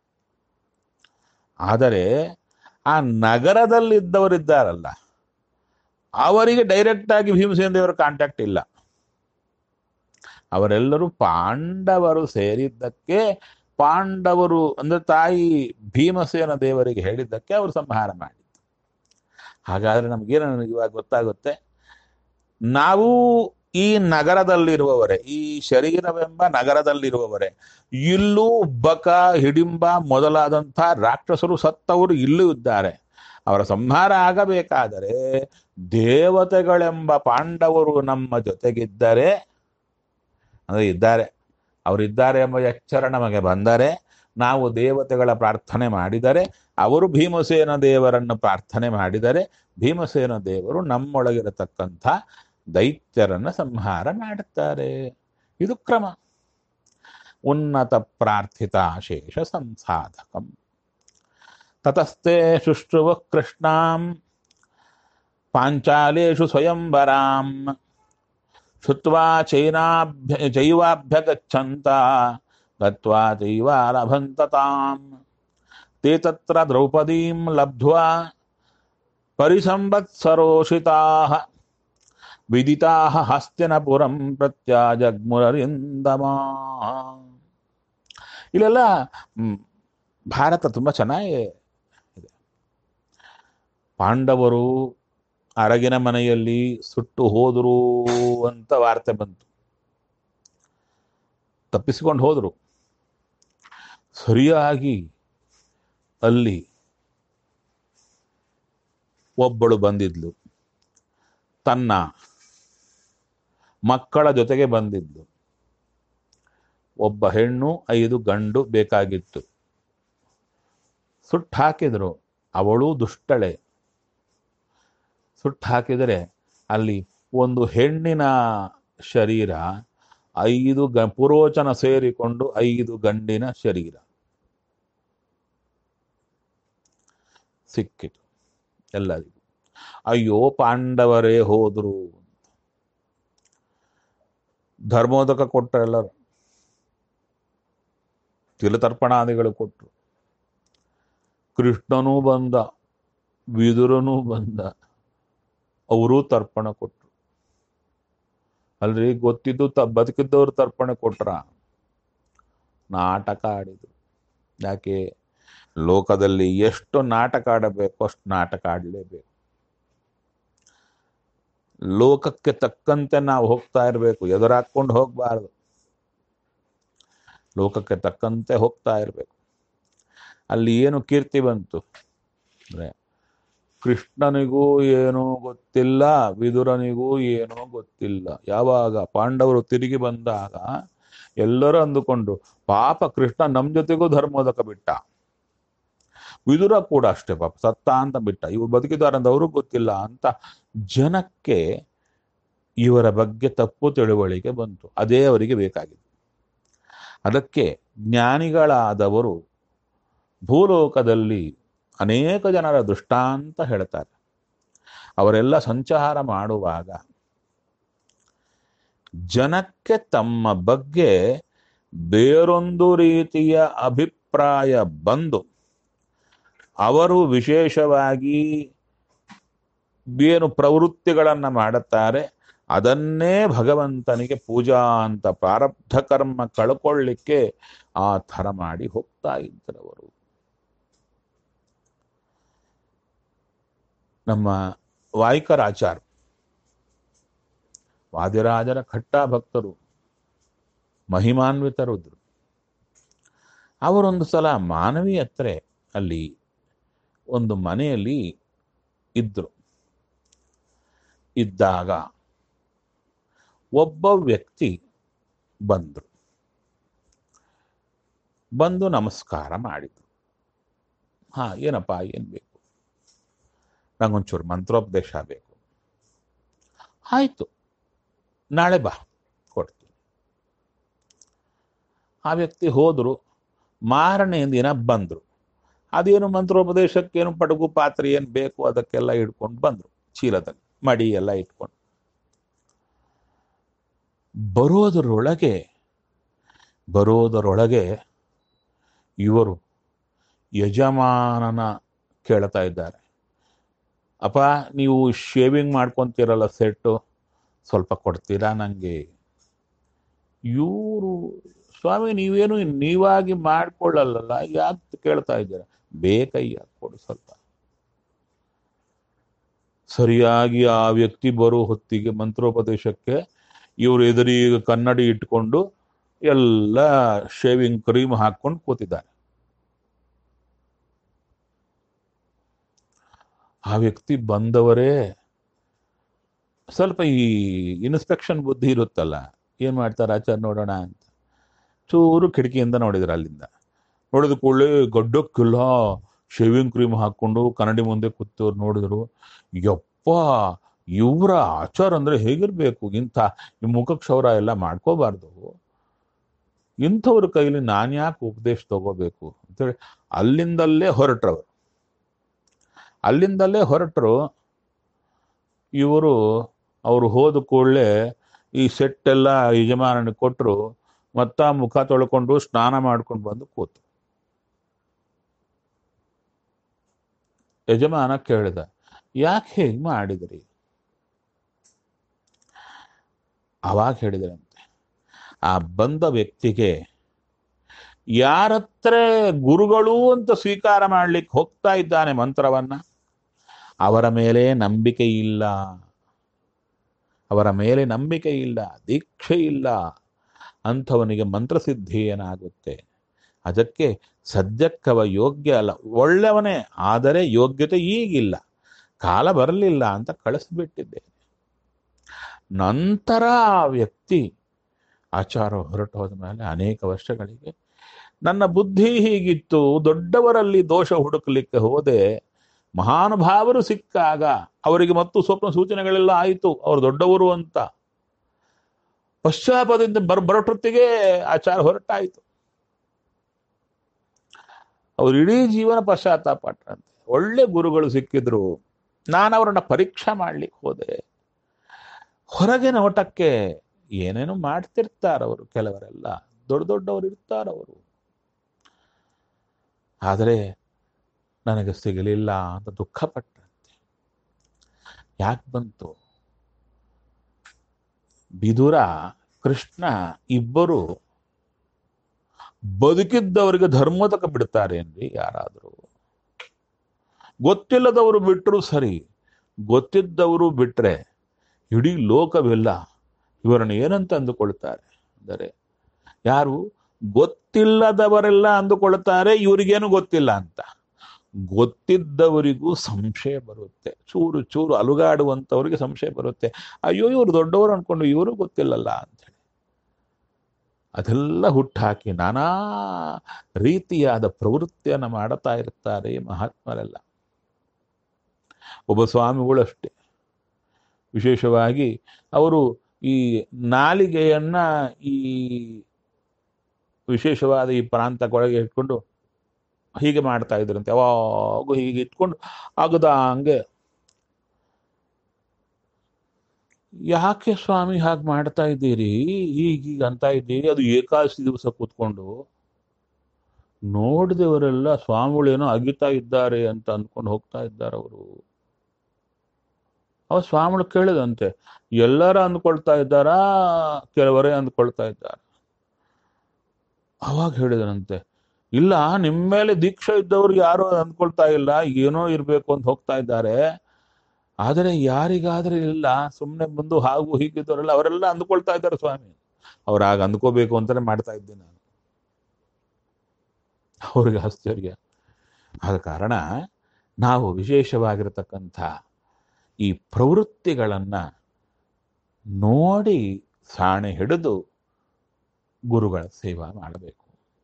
ಆದರೆ ಆ ನಗರದಲ್ಲಿದ್ದವರಿದ್ದಾರಲ್ಲ ಅವರಿಗೆ ಡೈರೆಕ್ಟ್ ಆಗಿ ಭೀಮಸೇನ ದೇವರ ಕಾಂಟ್ಯಾಕ್ಟ್ ಇಲ್ಲ ಅವರೆಲ್ಲರೂ ಪಾಂಡವರು ಸೇರಿದ್ದಕ್ಕೆ ಪಾಂಡವರು ಅಂದ್ರೆ ತಾಯಿ ಭೀಮಸೇನ ದೇವರಿಗೆ ಹೇಳಿದ್ದಕ್ಕೆ ಅವರು ಸಂಹಾರ ಮಾಡಿದ್ದು ಹಾಗಾದ್ರೆ ನಮಗೇನು ನನಗೆ ಇವಾಗ ಗೊತ್ತಾಗುತ್ತೆ ನಾವು ಈ ನಗರದಲ್ಲಿರುವವರೇ ಈ ಶರೀರವೆಂಬ ನಗರದಲ್ಲಿರುವವರೇ ಇಲ್ಲೂ ಬಕ ಹಿಡಿಂಬ ಮೊದಲಾದಂಥ ರಾಕ್ಷಸರು ಸತ್ತವರು ಇಲ್ಲೂ ಇದ್ದಾರೆ ಅವರ ಸಂಹಾರ ಆಗಬೇಕಾದರೆ ದೇವತೆಗಳೆಂಬ ಪಾಂಡವರು ನಮ್ಮ ಜೊತೆಗಿದ್ದರೆ ಅಂದರೆ ಇದ್ದಾರೆ ಅವರಿದ್ದಾರೆ ಎಂಬ ಎಚ್ಚರ ನಮಗೆ ಬಂದರೆ ನಾವು ದೇವತೆಗಳ ಪ್ರಾರ್ಥನೆ ಮಾಡಿದರೆ ಅವರು ಭೀಮಸೇನ ದೇವರನ್ನು ಪ್ರಾರ್ಥನೆ ಮಾಡಿದರೆ ಭೀಮಸೇನ ದೇವರು ನಮ್ಮೊಳಗಿರತಕ್ಕಂಥ ದೈತ್ಯರನ್ನು ಸಂಹಾರ ಮಾಡುತ್ತಾರೆ ಇದು ಕ್ರಮ ಉನ್ನತ ಪ್ರಾರ್ಥಿತ ಶೇಷ ಸಂಸಾಧಕಂ ತತಸ್ತೆ ಶುಶ್ರುವ ಕೃಷ್ಣಾಂ ಪಾಂಚಾಲೇಷು ಸ್ವಯಂವರಾಂ ಶುತ್ವಾ ಚೈನಾಭ್ಯ ಚೈವಾಭ್ಯಗಚ್ಚಂತ ಗತ್ವಾ ಚೈವಾಲಭಂತ ತಾಂ ते तत्र द्रौपदीं लब्ध्वा परिसंवत्सरोषिताः विदिताः हस्तिनपुरं ಪ್ರತ್ಯಾಜಗ್ಮುರರಿಂದಮಾ ಇಲ್ಲೆಲ್ಲ ಮ್, ಭಾರತ ತುಂಬ ಚೆನ್ನಾಗಿ ಇದೆ ಪಾಂಡವರು ಅರಗಿನ ಮನೆಯಲ್ಲಿ ಸುಟ್ಟು ಹೋದರು ಅಂತ ವಾರ್ತೆ ಬಂತು ತಪ್ಪಿಸಿಕೊಂಡು ಹೋದರು ಸರಿಯಾಗಿ ಅಲ್ಲಿ ಒಬ್ಬಳು ಬಂದಿದ್ಲು ತನ್ನ ಮಕ್ಕಳ ಜೊತೆಗೆ ಬಂದಿದ್ಲು ಒಬ್ಬ ಹೆಣ್ಣು ಐದು ಗಂಡು ಬೇಕಾಗಿತ್ತು ಸುಟ್ಟು ಹಾಕಿದ್ರು ಅವಳು ದುಷ್ಟಳೆ ಸುಟ್ಟು ಹಾಕಿದರೆ ಅಲ್ಲಿ ಒಂದು ಹೆಣ್ಣಿನ ಶರೀರ ಐದು ಗ ಪುರೋಚನ ಸೇರಿಕೊಂಡು ಐದು ಗಂಡಿನ ಶರೀರ ಸಿಕ್ಕಿತು ಎಲ್ಲರಿಗೂ ಅಯ್ಯೋ ಪಾಂಡವರೇ ಹೋದ್ರು ಧರ್ಮೋದಕ ಕೊಟ್ಟರು ಎಲ್ಲರೂ ತಿಲತರ್ಪಣಾದಿಗಳು ಕೊಟ್ಟರು ಕೃಷ್ಣನೂ ಬಂದ ವಿದುರನೂ ಬಂದ ಅವರೂ ತರ್ಪಣ ಕೊಟ್ರು ಅಲ್ರಿ ಗೊತ್ತಿದ್ದು ತ ಬದುಕಿದ್ದವ್ರು ತರ್ಪಣ ಕೊಟ್ರ ನಾಟಕ ಆಡಿದ್ರು ಯಾಕೆ ಲೋಕದಲ್ಲಿ ಎಷ್ಟು ನಾಟಕ ಆಡಬೇಕು ಅಷ್ಟು ನಾಟಕ ಆಡಲೇಬೇಕು ಲೋಕಕ್ಕೆ ತಕ್ಕಂತೆ ನಾವು ಹೋಗ್ತಾ ಇರಬೇಕು ಎದುರಾಕೊಂಡು ಹೋಗಬಾರ್ದು ಲೋಕಕ್ಕೆ ತಕ್ಕಂತೆ ಹೋಗ್ತಾ ಇರಬೇಕು ಅಲ್ಲಿ ಏನು ಕೀರ್ತಿ ಬಂತು ಅಂದ್ರೆ ಕೃಷ್ಣನಿಗೂ ಏನೂ ಗೊತ್ತಿಲ್ಲ ವಿದುರನಿಗೂ ಏನೂ ಗೊತ್ತಿಲ್ಲ ಯಾವಾಗ ಪಾಂಡವರು ತಿರುಗಿ ಬಂದಾಗ ಎಲ್ಲರೂ ಅಂದುಕೊಂಡು ಪಾಪ ಕೃಷ್ಣ ನಮ್ಮ ಜೊತೆಗೂ ಧರ್ಮೋದಕ ಬಿಟ್ಟ ವಿದುರ ಕೂಡ ಅಷ್ಟೇ ಪಾಪ ಸತ್ತ ಅಂತ ಬಿಟ್ಟ ಇವ್ರು ಬದುಕಿದಾರಂತ ಅವ್ರಿಗೂ ಗೊತ್ತಿಲ್ಲ ಅಂತ ಜನಕ್ಕೆ ಇವರ ಬಗ್ಗೆ ತಪ್ಪು ತಿಳುವಳಿಕೆ ಬಂತು ಅದೇ ಅವರಿಗೆ ಬೇಕಾಗಿದೆ ಅದಕ್ಕೆ ಜ್ಞಾನಿಗಳಾದವರು ಭೂಲೋಕದಲ್ಲಿ ಅನೇಕ ಜನರ ದೃಷ್ಟಾಂತ ಹೇಳ್ತಾರೆ ಅವರೆಲ್ಲ ಸಂಚಾರ ಮಾಡುವಾಗ ಜನಕ್ಕೆ ತಮ್ಮ ಬಗ್ಗೆ ಬೇರೊಂದು ರೀತಿಯ ಅಭಿಪ್ರಾಯ ಬಂದು ಅವರು ವಿಶೇಷವಾಗಿ ಏನು ಪ್ರವೃತ್ತಿಗಳನ್ನು ಮಾಡುತ್ತಾರೆ ಅದನ್ನೇ ಭಗವಂತನಿಗೆ ಪೂಜಾ ಅಂತ ಪ್ರಾರಬ್ಧ ಕರ್ಮ ಕಳ್ಕೊಳ್ಳಿಕ್ಕೆ ಆ ಥರ ಮಾಡಿ ಹೋಗ್ತಾ ಇದ್ದರವರು ನಮ್ಮ ವಾಯ್ಕರಾಚಾರ್ ವಾದಿರಾಜರ ಖಟ್ಟ ಭಕ್ತರು ಮಹಿಮಾನ್ವಿತರು ಇದ್ರು ಅವರೊಂದು ಸಲ ಮಾನವಿ ಹತ್ರ ಅಲ್ಲಿ ಒಂದು ಮನೆಯಲ್ಲಿ ಇದ್ರು ಇದ್ದಾಗ ಒಬ್ಬ ವ್ಯಕ್ತಿ ಬಂದರು ಬಂದು ನಮಸ್ಕಾರ ಮಾಡಿದ್ರು ಹಾ ಏನಪ್ಪ ಏನ್ ಬೇಕು ನಂಗೊಂಚೂರು ಮಂತ್ರೋಪದೇಶ ಬೇಕು ಆಯ್ತು ನಾಳೆ ಬಾ ಕೊಡ್ತೀನಿ ಆ ವ್ಯಕ್ತಿ ಹೋದ್ರು ಮಾರನೇ ದಿನ ಬಂದ್ರು ಅದೇನು ಮಂತ್ರೋಪದೇಶಕ್ಕೇನು ಪಡಗು ಪಾತ್ರೆ ಏನು ಬೇಕು ಅದಕ್ಕೆಲ್ಲ ಇಟ್ಕೊಂಡು ಬಂದ್ರು ಚೀಲದಲ್ಲಿ ಮಡಿ ಎಲ್ಲ ಇಟ್ಕೊಂಡು ಬರೋದರೊಳಗೆ ಬರೋದರೊಳಗೆ ಇವರು ಯಜಮಾನನ ಕೇಳ್ತಾ ಇದ್ದಾರೆ ಅಪ್ಪ ನೀವು ಶೇವಿಂಗ್ ಮಾಡ್ಕೊತೀರಲ್ಲ ಸೆಟ್ಟು ಸ್ವಲ್ಪ ಕೊಡ್ತೀರಾ ನನಗೆ ಇವರು ಸ್ವಾಮಿ ನೀವೇನು ನೀವಾಗಿ ಮಾಡ್ಕೊಳ್ಳಲ್ಲ ಯಾಕೆ ಕೇಳ್ತಾ ಇದ್ದೀರಾ ಬೇಕಯ್ಯ ಕೊಡು ಸ್ವಲ್ಪ ಸರಿಯಾಗಿ ಆ ವ್ಯಕ್ತಿ ಬರೋ ಹೊತ್ತಿಗೆ ಮಂತ್ರೋಪದೇಶಕ್ಕೆ ಇವರು ಎದುರಿಗೆ ಕನ್ನಡಿ ಇಟ್ಕೊಂಡು ಎಲ್ಲ ಶೇವಿಂಗ್ ಕ್ರೀಮ್ ಹಾಕೊಂಡು ಕೂತಿದ್ದಾರೆ ಆ ವ್ಯಕ್ತಿ ಬಂದವರೇ ಸ್ವಲ್ಪ ಈ ಇನ್ಸ್ಪೆಕ್ಷನ್ ಬುದ್ಧಿ ಇರುತ್ತಲ್ಲ ಏನ್ ಮಾಡ್ತಾರೆ ಆಚಾರ ನೋಡೋಣ ಅಂತ ಚೂರು ಕಿಟಕಿಯಿಂದ ನೋಡಿದ್ರು ಅಲ್ಲಿಂದ ನೋಡಿದ ಕೂಡಲೇ ಗಡ್ಡಕ್ಕೆಲ್ಲ ಶೇವಿಂಗ್ ಕ್ರೀಮ್ ಹಾಕೊಂಡು ಕನ್ನಡಿ ಮುಂದೆ ಕೂತವ್ರು ನೋಡಿದ್ರು ಯಪ್ಪ ಇವರ ಆಚಾರ ಅಂದ್ರೆ ಹೇಗಿರ್ಬೇಕು ಇಂಥ ಈ ಮುಖಕ್ಷೌರ ಎಲ್ಲ ಮಾಡ್ಕೋಬಾರ್ದು ಇಂಥವ್ರ ಕೈಲಿ ನಾನು ಯಾಕೆ ಉಪದೇಶ ತಗೋಬೇಕು ಅಂತೇಳಿ ಅಲ್ಲಿಂದಲ್ಲೇ ಹೊರಟ್ರವರು ಅಲ್ಲಿಂದಲ್ಲೇ ಹೊರಟರು ಇವರು ಅವರು ಹೋದ ಕೂಡಲೇ ಈ ಸೆಟ್ ಎಲ್ಲ ಯಜಮಾನನಿಗೆ ಕೊಟ್ಟರು ಮತ್ತ ಮುಖ ತೊಳ್ಕೊಂಡು ಸ್ನಾನ ಮಾಡ್ಕೊಂಡು ಬಂದು ಕೂತು ಯಜಮಾನ ಕೇಳಿದ ಯಾಕೆ ಹೇಗೆ ಮಾಡಿದ್ರಿ ಅವಾಗ ಹೇಳಿದ್ರಂತೆ ಆ ಬಂದ ವ್ಯಕ್ತಿಗೆ ಯಾರತ್ರ ಗುರುಗಳು ಅಂತ ಸ್ವೀಕಾರ ಮಾಡ್ಲಿಕ್ಕೆ ಹೋಗ್ತಾ ಇದ್ದಾನೆ ಮಂತ್ರವನ್ನ ಅವರ ಮೇಲೆ ನಂಬಿಕೆ ಇಲ್ಲ ಅವರ ಮೇಲೆ ನಂಬಿಕೆ ಇಲ್ಲ ದೀಕ್ಷೆ ಇಲ್ಲ ಅಂಥವನಿಗೆ ಮಂತ್ರಸಿದ್ಧಿ ಏನಾಗುತ್ತೆ ಅದಕ್ಕೆ ಸದ್ಯಕ್ಕವ ಯೋಗ್ಯ ಅಲ್ಲ ಒಳ್ಳೆಯವನೇ ಆದರೆ ಯೋಗ್ಯತೆ ಈಗಿಲ್ಲ ಕಾಲ ಬರಲಿಲ್ಲ ಅಂತ ಕಳಿಸ್ಬಿಟ್ಟಿದ್ದೇನೆ ನಂತರ ಆ ವ್ಯಕ್ತಿ ಆಚಾರ ಹೊರಟು ಹೋದ ಮೇಲೆ ಅನೇಕ ವರ್ಷಗಳಿಗೆ ನನ್ನ ಬುದ್ಧಿ ಹೀಗಿತ್ತು ದೊಡ್ಡವರಲ್ಲಿ ದೋಷ ಹುಡುಕಲಿಕ್ಕೆ ಹೋದೆ ಮಹಾನುಭಾವರು ಸಿಕ್ಕಾಗ ಅವರಿಗೆ ಮತ್ತು ಸ್ವಪ್ನ ಸೂಚನೆಗಳೆಲ್ಲ ಆಯಿತು ಅವರು ದೊಡ್ಡವರು ಅಂತ ಪಶ್ಚಾಪದಿಂದ ಬರ್ ಬರಟೊತ್ತಿಗೆ ಆಚಾರ ಹೊರಟಾಯಿತು ಅವ್ರು ಇಡೀ ಜೀವನ ಪಶ್ಚಾತ್ತಾಪಟ್ರಂತೆ ಒಳ್ಳೆ ಗುರುಗಳು ಸಿಕ್ಕಿದ್ರು ನಾನು ಅವರನ್ನ ಪರೀಕ್ಷೆ ಮಾಡ್ಲಿಕ್ಕೆ ಹೋದೆ ಹೊರಗೆ ನೋಟಕ್ಕೆ ಏನೇನು ಮಾಡ್ತಿರ್ತಾರವರು ಕೆಲವರೆಲ್ಲ ದೊಡ್ಡ ದೊಡ್ಡವರು ಇರ್ತಾರವರು ಆದರೆ ನನಗೆ ಸಿಗಲಿಲ್ಲ ಅಂತ ದುಃಖಪಟ್ಟಂತೆ ಯಾಕೆ ಬಂತು ಬಿದುರ ಕೃಷ್ಣ ಇಬ್ಬರು ಬದುಕಿದ್ದವರಿಗೆ ಧರ್ಮೋದಕ ಬಿಡ್ತಾರೆ ಏನ್ರಿ ಯಾರಾದರೂ ಗೊತ್ತಿಲ್ಲದವರು ಬಿಟ್ಟರು ಸರಿ ಗೊತ್ತಿದ್ದವರು ಬಿಟ್ರೆ ಇಡೀ ಲೋಕವೆಲ್ಲ ಇವರನ್ನು ಏನಂತ ಅಂದುಕೊಳ್ತಾರೆ ಅಂದರೆ ಯಾರು ಗೊತ್ತಿಲ್ಲದವರೆಲ್ಲ ಅಂದುಕೊಳ್ತಾರೆ ಇವ್ರಿಗೇನು ಗೊತ್ತಿಲ್ಲ ಅಂತ ಗೊತ್ತಿದ್ದವರಿಗೂ ಸಂಶಯ ಬರುತ್ತೆ ಚೂರು ಚೂರು ಅಲುಗಾಡುವಂಥವ್ರಿಗೆ ಸಂಶಯ ಬರುತ್ತೆ ಅಯ್ಯೋ ಇವ್ರು ದೊಡ್ಡವರು ಅನ್ಕೊಂಡು ಇವರು ಗೊತ್ತಿಲ್ಲಲ್ಲ ಅಂತೇಳಿ ಅದೆಲ್ಲ ಹುಟ್ಟಾಕಿ ನಾನಾ ರೀತಿಯಾದ ಪ್ರವೃತ್ತಿಯನ್ನು ಮಾಡುತ್ತಾ ಇರ್ತಾರೆ ಈ ಮಹಾತ್ಮರೆಲ್ಲ ಒಬ್ಬ ಸ್ವಾಮಿಗಳು ಅಷ್ಟೇ ವಿಶೇಷವಾಗಿ ಅವರು ಈ ನಾಲಿಗೆಯನ್ನ ಈ ವಿಶೇಷವಾದ ಈ ಪ್ರಾಂತಕ್ಕೊಳಗೆ ಇಟ್ಕೊಂಡು ಹೀಗೆ ಮಾಡ್ತಾ ಇದ್ರಂತೆ ಯಾವಾಗೂ ಹೀಗೆ ಇಟ್ಕೊಂಡು ಆಗದ ಹಂಗೆ ಯಾಕೆ ಸ್ವಾಮಿ ಹಾಗೆ ಮಾಡ್ತಾ ಇದ್ದೀರಿ ಹೀಗೀಗ ಅಂತ ಇದ್ದೀರಿ ಅದು ಏಕಾದಶಿ ದಿವಸ ಕೂತ್ಕೊಂಡು ನೋಡಿದವರೆಲ್ಲ ಸ್ವಾಮಿಗಳೇನೋ ಅಗಿತಾ ಇದ್ದಾರೆ ಅಂತ ಅಂದ್ಕೊಂಡು ಹೋಗ್ತಾ ಇದ್ದಾರೆ ಅವರು ಅವ ಸ್ವಾಮಿಗಳು ಕೇಳಿದಂತೆ ಎಲ್ಲರ ಅಂದ್ಕೊಳ್ತಾ ಇದ್ದಾರಾ ಕೆಲವರೇ ಅಂದ್ಕೊಳ್ತಾ ಇದ್ದಾರೆ ಅವಾಗ ಹೇಳಿದನಂತೆ ಇಲ್ಲ ನಿಮ್ಮ ಮೇಲೆ ದೀಕ್ಷೆ ಇದ್ದವ್ರಿಗೆ ಯಾರು ಅಂದ್ಕೊಳ್ತಾ ಇಲ್ಲ ಏನೋ ಇರಬೇಕು ಅಂತ ಹೋಗ್ತಾ ಇದ್ದಾರೆ ಆದರೆ ಯಾರಿಗಾದ್ರೆ ಇಲ್ಲ ಸುಮ್ಮನೆ ಬಂದು ಹಾಗೂ ಹೀಗಿದ್ದವರೆಲ್ಲ ಅವರೆಲ್ಲ ಅಂದ್ಕೊಳ್ತಾ ಇದ್ದಾರೆ ಸ್ವಾಮಿ ಅವ್ರು ಆಗ ಅಂದ್ಕೋಬೇಕು ಅಂತಾನೆ ಮಾಡ್ತಾ ಇದ್ದೆ ನಾನು ಅವ್ರಿಗೆ ಆಶ್ಚರ್ಯ ಆದ ಕಾರಣ ನಾವು ವಿಶೇಷವಾಗಿರತಕ್ಕಂಥ ಈ ಪ್ರವೃತ್ತಿಗಳನ್ನು ನೋಡಿ ಸಾಣೆ ಹಿಡಿದು ಗುರುಗಳ ಸೇವಾ ಮಾಡಬೇಕು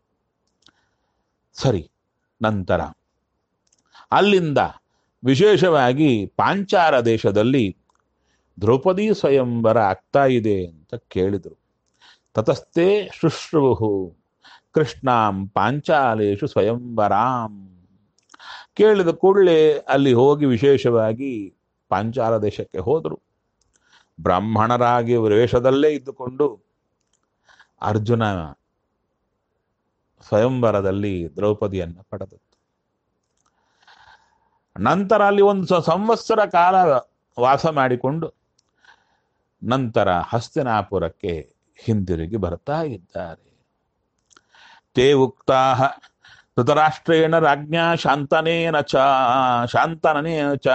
ಸರಿ ನಂತರ ಅಲ್ಲಿಂದ ವಿಶೇಷವಾಗಿ ಪಾಂಚಾರ ದೇಶದಲ್ಲಿ ದ್ರೌಪದಿ ಸ್ವಯಂವರ ಆಗ್ತಾ ಇದೆ ಅಂತ ಕೇಳಿದರು ತತಸ್ಥೆ ಶುಶ್ರುವು ಕೃಷ್ಣಾಂ ಪಾಂಚಾಲೇಶು ಸ್ವಯಂವರಾಂ ಕೇಳಿದ ಕೂಡಲೇ ಅಲ್ಲಿ ಹೋಗಿ ವಿಶೇಷವಾಗಿ ಪಾಂಚಾಲ ದೇಶಕ್ಕೆ ಹೋದರು ಬ್ರಾಹ್ಮಣರಾಗಿ ವೇಷದಲ್ಲೇ ಇದ್ದುಕೊಂಡು ಅರ್ಜುನ ಸ್ವಯಂವರದಲ್ಲಿ ದ್ರೌಪದಿಯನ್ನು ಪಡೆದದ್ದು ನಂತರ ಅಲ್ಲಿ ಒಂದು ಸ- ಸಂವತ್ಸರ ಕಾಲ ವಾಸ ಮಾಡಿಕೊಂಡು ನಂತರ ಹಸ್ತಿನಾಪುರಕ್ಕೆ ಹಿಂದಿರುಗಿ ಬರ್ತಾ ಇದ್ದಾರೆ ತೇ ಉಕ್ತಾ ಧೃತರಾಷ್ಟ್ರೇಣ ರಾಜ್ಞಾ ಶಾಂತನೇನ ಚ ಶಾಂತನೇನ ಚ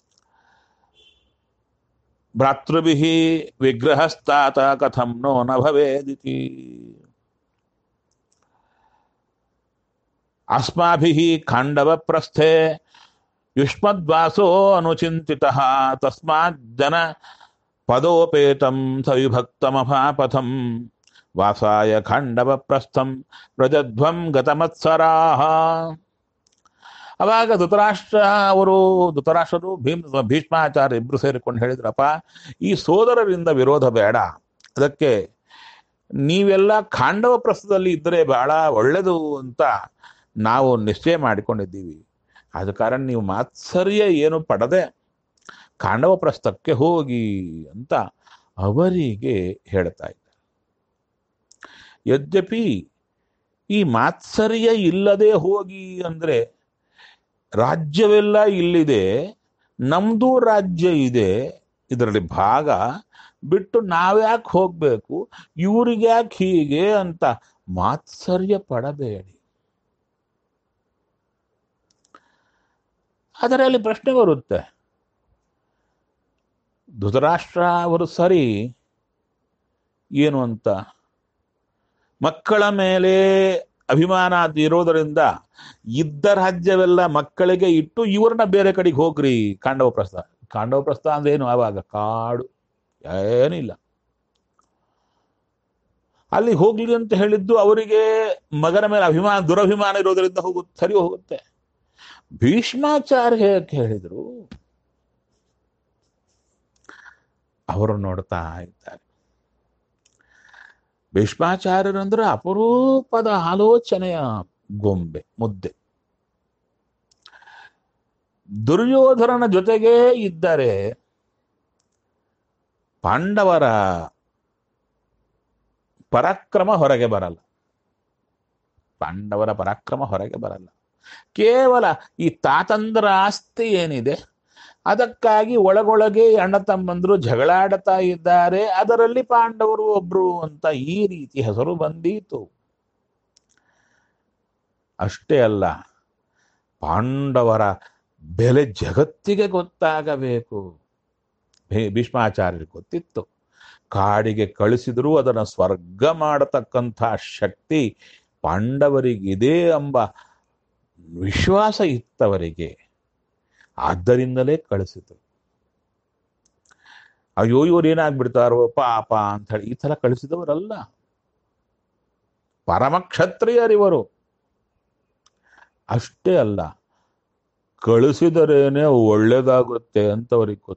ಭ್ರಾತೃಭಿಃ ವಿಗ್ರಹಸ್ತಾತ ಕಥಂ ನೋ ನ ಭವೇದಿತಿ ಅಸ್ಮಾಭಿಃ ಖಾಂಡವ ಪ್ರಸ್ಥೆ ಯುಷ್ಮದ್ವಾಸೋ ಅನುಚಿಂತಿತಃ ತಸ್ಮಾತ್ ಜನ ಪದೋಪೇತಂ ಸವಿಭಕ್ತಮಭಾಪಥಂ ವಾಸಾಯ ಖಾಂಡವ ಪ್ರಸ್ಥಂ ಪ್ರಜಧ್ವಂ ಗತಮತ್ಸರಾಹ ಅವಾಗ ಧೃತರಾಷ್ಟ್ರ ಅವರು ಧೃತರಾಷ್ಟ್ರರು ಭೀಮ್ ಭೀಷ್ಮಾಚಾರ್ಯ ಇಬ್ರು ಸೇರಿಕೊಂಡು ಹೇಳಿದ್ರಪ್ಪ ಈ ಸೋದರರಿಂದ ವಿರೋಧ ಬೇಡ ಅದಕ್ಕೆ ನೀವೆಲ್ಲ ಖಾಂಡವ ಪ್ರಸ್ಥದಲ್ಲಿ ಇದ್ದರೆ ಬಹಳ ಒಳ್ಳೆಯದು ಅಂತ ನಾವು ನಿಶ್ಚಯ ಮಾಡಿಕೊಂಡಿದ್ದೀವಿ ಆದ ಕಾರಣ ನೀವು ಮಾತ್ಸರ್ಯ ಏನು ಪಡದೆ ಖಾಂಡವ ಪ್ರಸ್ಥಕ್ಕೆ ಹೋಗಿ ಅಂತ ಅವರಿಗೆ ಹೇಳ್ತಾ ಇದ್ದಾರೆ ಯದ್ಯಪಿ ಈ ಮಾತ್ಸರ್ಯ ಇಲ್ಲದೆ ಹೋಗಿ ಅಂದ್ರೆ ರಾಜ್ಯವೆಲ್ಲ ಇಲ್ಲಿದೆ ನಮ್ದು ರಾಜ್ಯ ಇದೆ ಇದರಲ್ಲಿ ಭಾಗ ಬಿಟ್ಟು ನಾವ್ಯಾಕೆ ಹೋಗ್ಬೇಕು ಇವ್ರಿಗ್ಯಾಕೆ ಹೀಗೆ ಅಂತ ಮಾತ್ಸರ್ಯ ಪಡಬೇಡಿ ಆದರೆ ಅಲ್ಲಿ ಪ್ರಶ್ನೆ ಬರುತ್ತೆ ಧೃತರಾಷ್ಟ್ರ ಅವರು ಸರಿ ಏನು ಅಂತ ಮಕ್ಕಳ ಮೇಲೆ ಅಭಿಮಾನ ಅದು ಇರೋದರಿಂದ ಇದ್ದ ರಾಜ್ಯವೆಲ್ಲ ಮಕ್ಕಳಿಗೆ ಇಟ್ಟು ಇವ್ರನ್ನ ಬೇರೆ ಕಡೆಗೆ ಹೋಗ್ರಿ ಕಾಂಡವ ಪ್ರಸ್ಥ ಕಾಂಡವ ಪ್ರಸ್ಥ ಅಂದ್ರೆ ಏನು ಆವಾಗ ಕಾಡು ಏನಿಲ್ಲ ಅಲ್ಲಿ ಹೋಗ್ಲಿ ಅಂತ ಹೇಳಿದ್ದು ಅವರಿಗೆ ಮಗನ ಮೇಲೆ ಅಭಿಮಾನ ದುರಭಿಮಾನ ಇರೋದರಿಂದ ಹೋಗುತ್ತೆ ಸರಿ ಹೋಗುತ್ತೆ ಭೀಷ್ಮಾಚಾರ್ಯ ಹೇಗೆ ಹೇಳಿದ್ರು ಅವರು ನೋಡ್ತಾ ಇದ್ದಾರೆ ಭೀಷ್ಮಾಚಾರ್ಯರಂದ್ರೆ ಅಪರೂಪದ ಆಲೋಚನೆಯ ಗೊಂಬೆ ಮುದ್ದೆ ದುರ್ಯೋಧನನ ಜೊತೆಗೇ ಇದ್ದರೆ ಪಾಂಡವರ ಪರಾಕ್ರಮ ಹೊರಗೆ ಬರಲ್ಲ ಪಾಂಡವರ ಪರಾಕ್ರಮ ಹೊರಗೆ ಬರಲ್ಲ ಕೇವಲ ಈ ತಾತಂದ್ರ ಆಸ್ತಿ ಏನಿದೆ ಅದಕ್ಕಾಗಿ ಒಳಗೊಳಗೆ ಅಣ್ಣ ತಮ್ಮಂದ್ರು ಜಗಳಾಡ್ತಾ ಇದ್ದಾರೆ ಅದರಲ್ಲಿ ಪಾಂಡವರು ಒಬ್ರು ಅಂತ ಈ ರೀತಿ ಹೆಸರು ಬಂದೀತು ಅಷ್ಟೇ ಅಲ್ಲ ಪಾಂಡವರ ಬೆಲೆ ಜಗತ್ತಿಗೆ ಗೊತ್ತಾಗಬೇಕು ಭೀ- ಭೀಷ್ಮಾಚಾರ್ಯರಿಗೆ ಗೊತ್ತಿತ್ತು ಕಾಡಿಗೆ ಕಳಿಸಿದರೂ ಅದನ್ನು ಸ್ವರ್ಗ ಮಾಡತಕ್ಕಂಥ ಶಕ್ತಿ ಪಾಂಡವರಿಗಿದೆ ಎಂಬ ವಿಶ್ವಾಸ ಇತ್ತವರಿಗೆ ಆದ್ದರಿಂದಲೇ ಕಳಿಸಿತು ಅಯ್ಯೋ ಇವ್ರು ಏನಾಗ್ಬಿಡ್ತಾರೋ ಪಾಪ ಅಂತ ಹೇಳಿ ಈ ತರ ಕಳಿಸಿದವರಲ್ಲ ಪರಮಕ್ಷತ್ರಿಯರಿವರು ಅಷ್ಟೇ ಅಲ್ಲ ಕಳಿಸಿದರೇನೆ ಒಳ್ಳೇದಾಗುತ್ತೆ ಅಂತ ಅವ್ರಿಗೆ ಗೊತ್ತು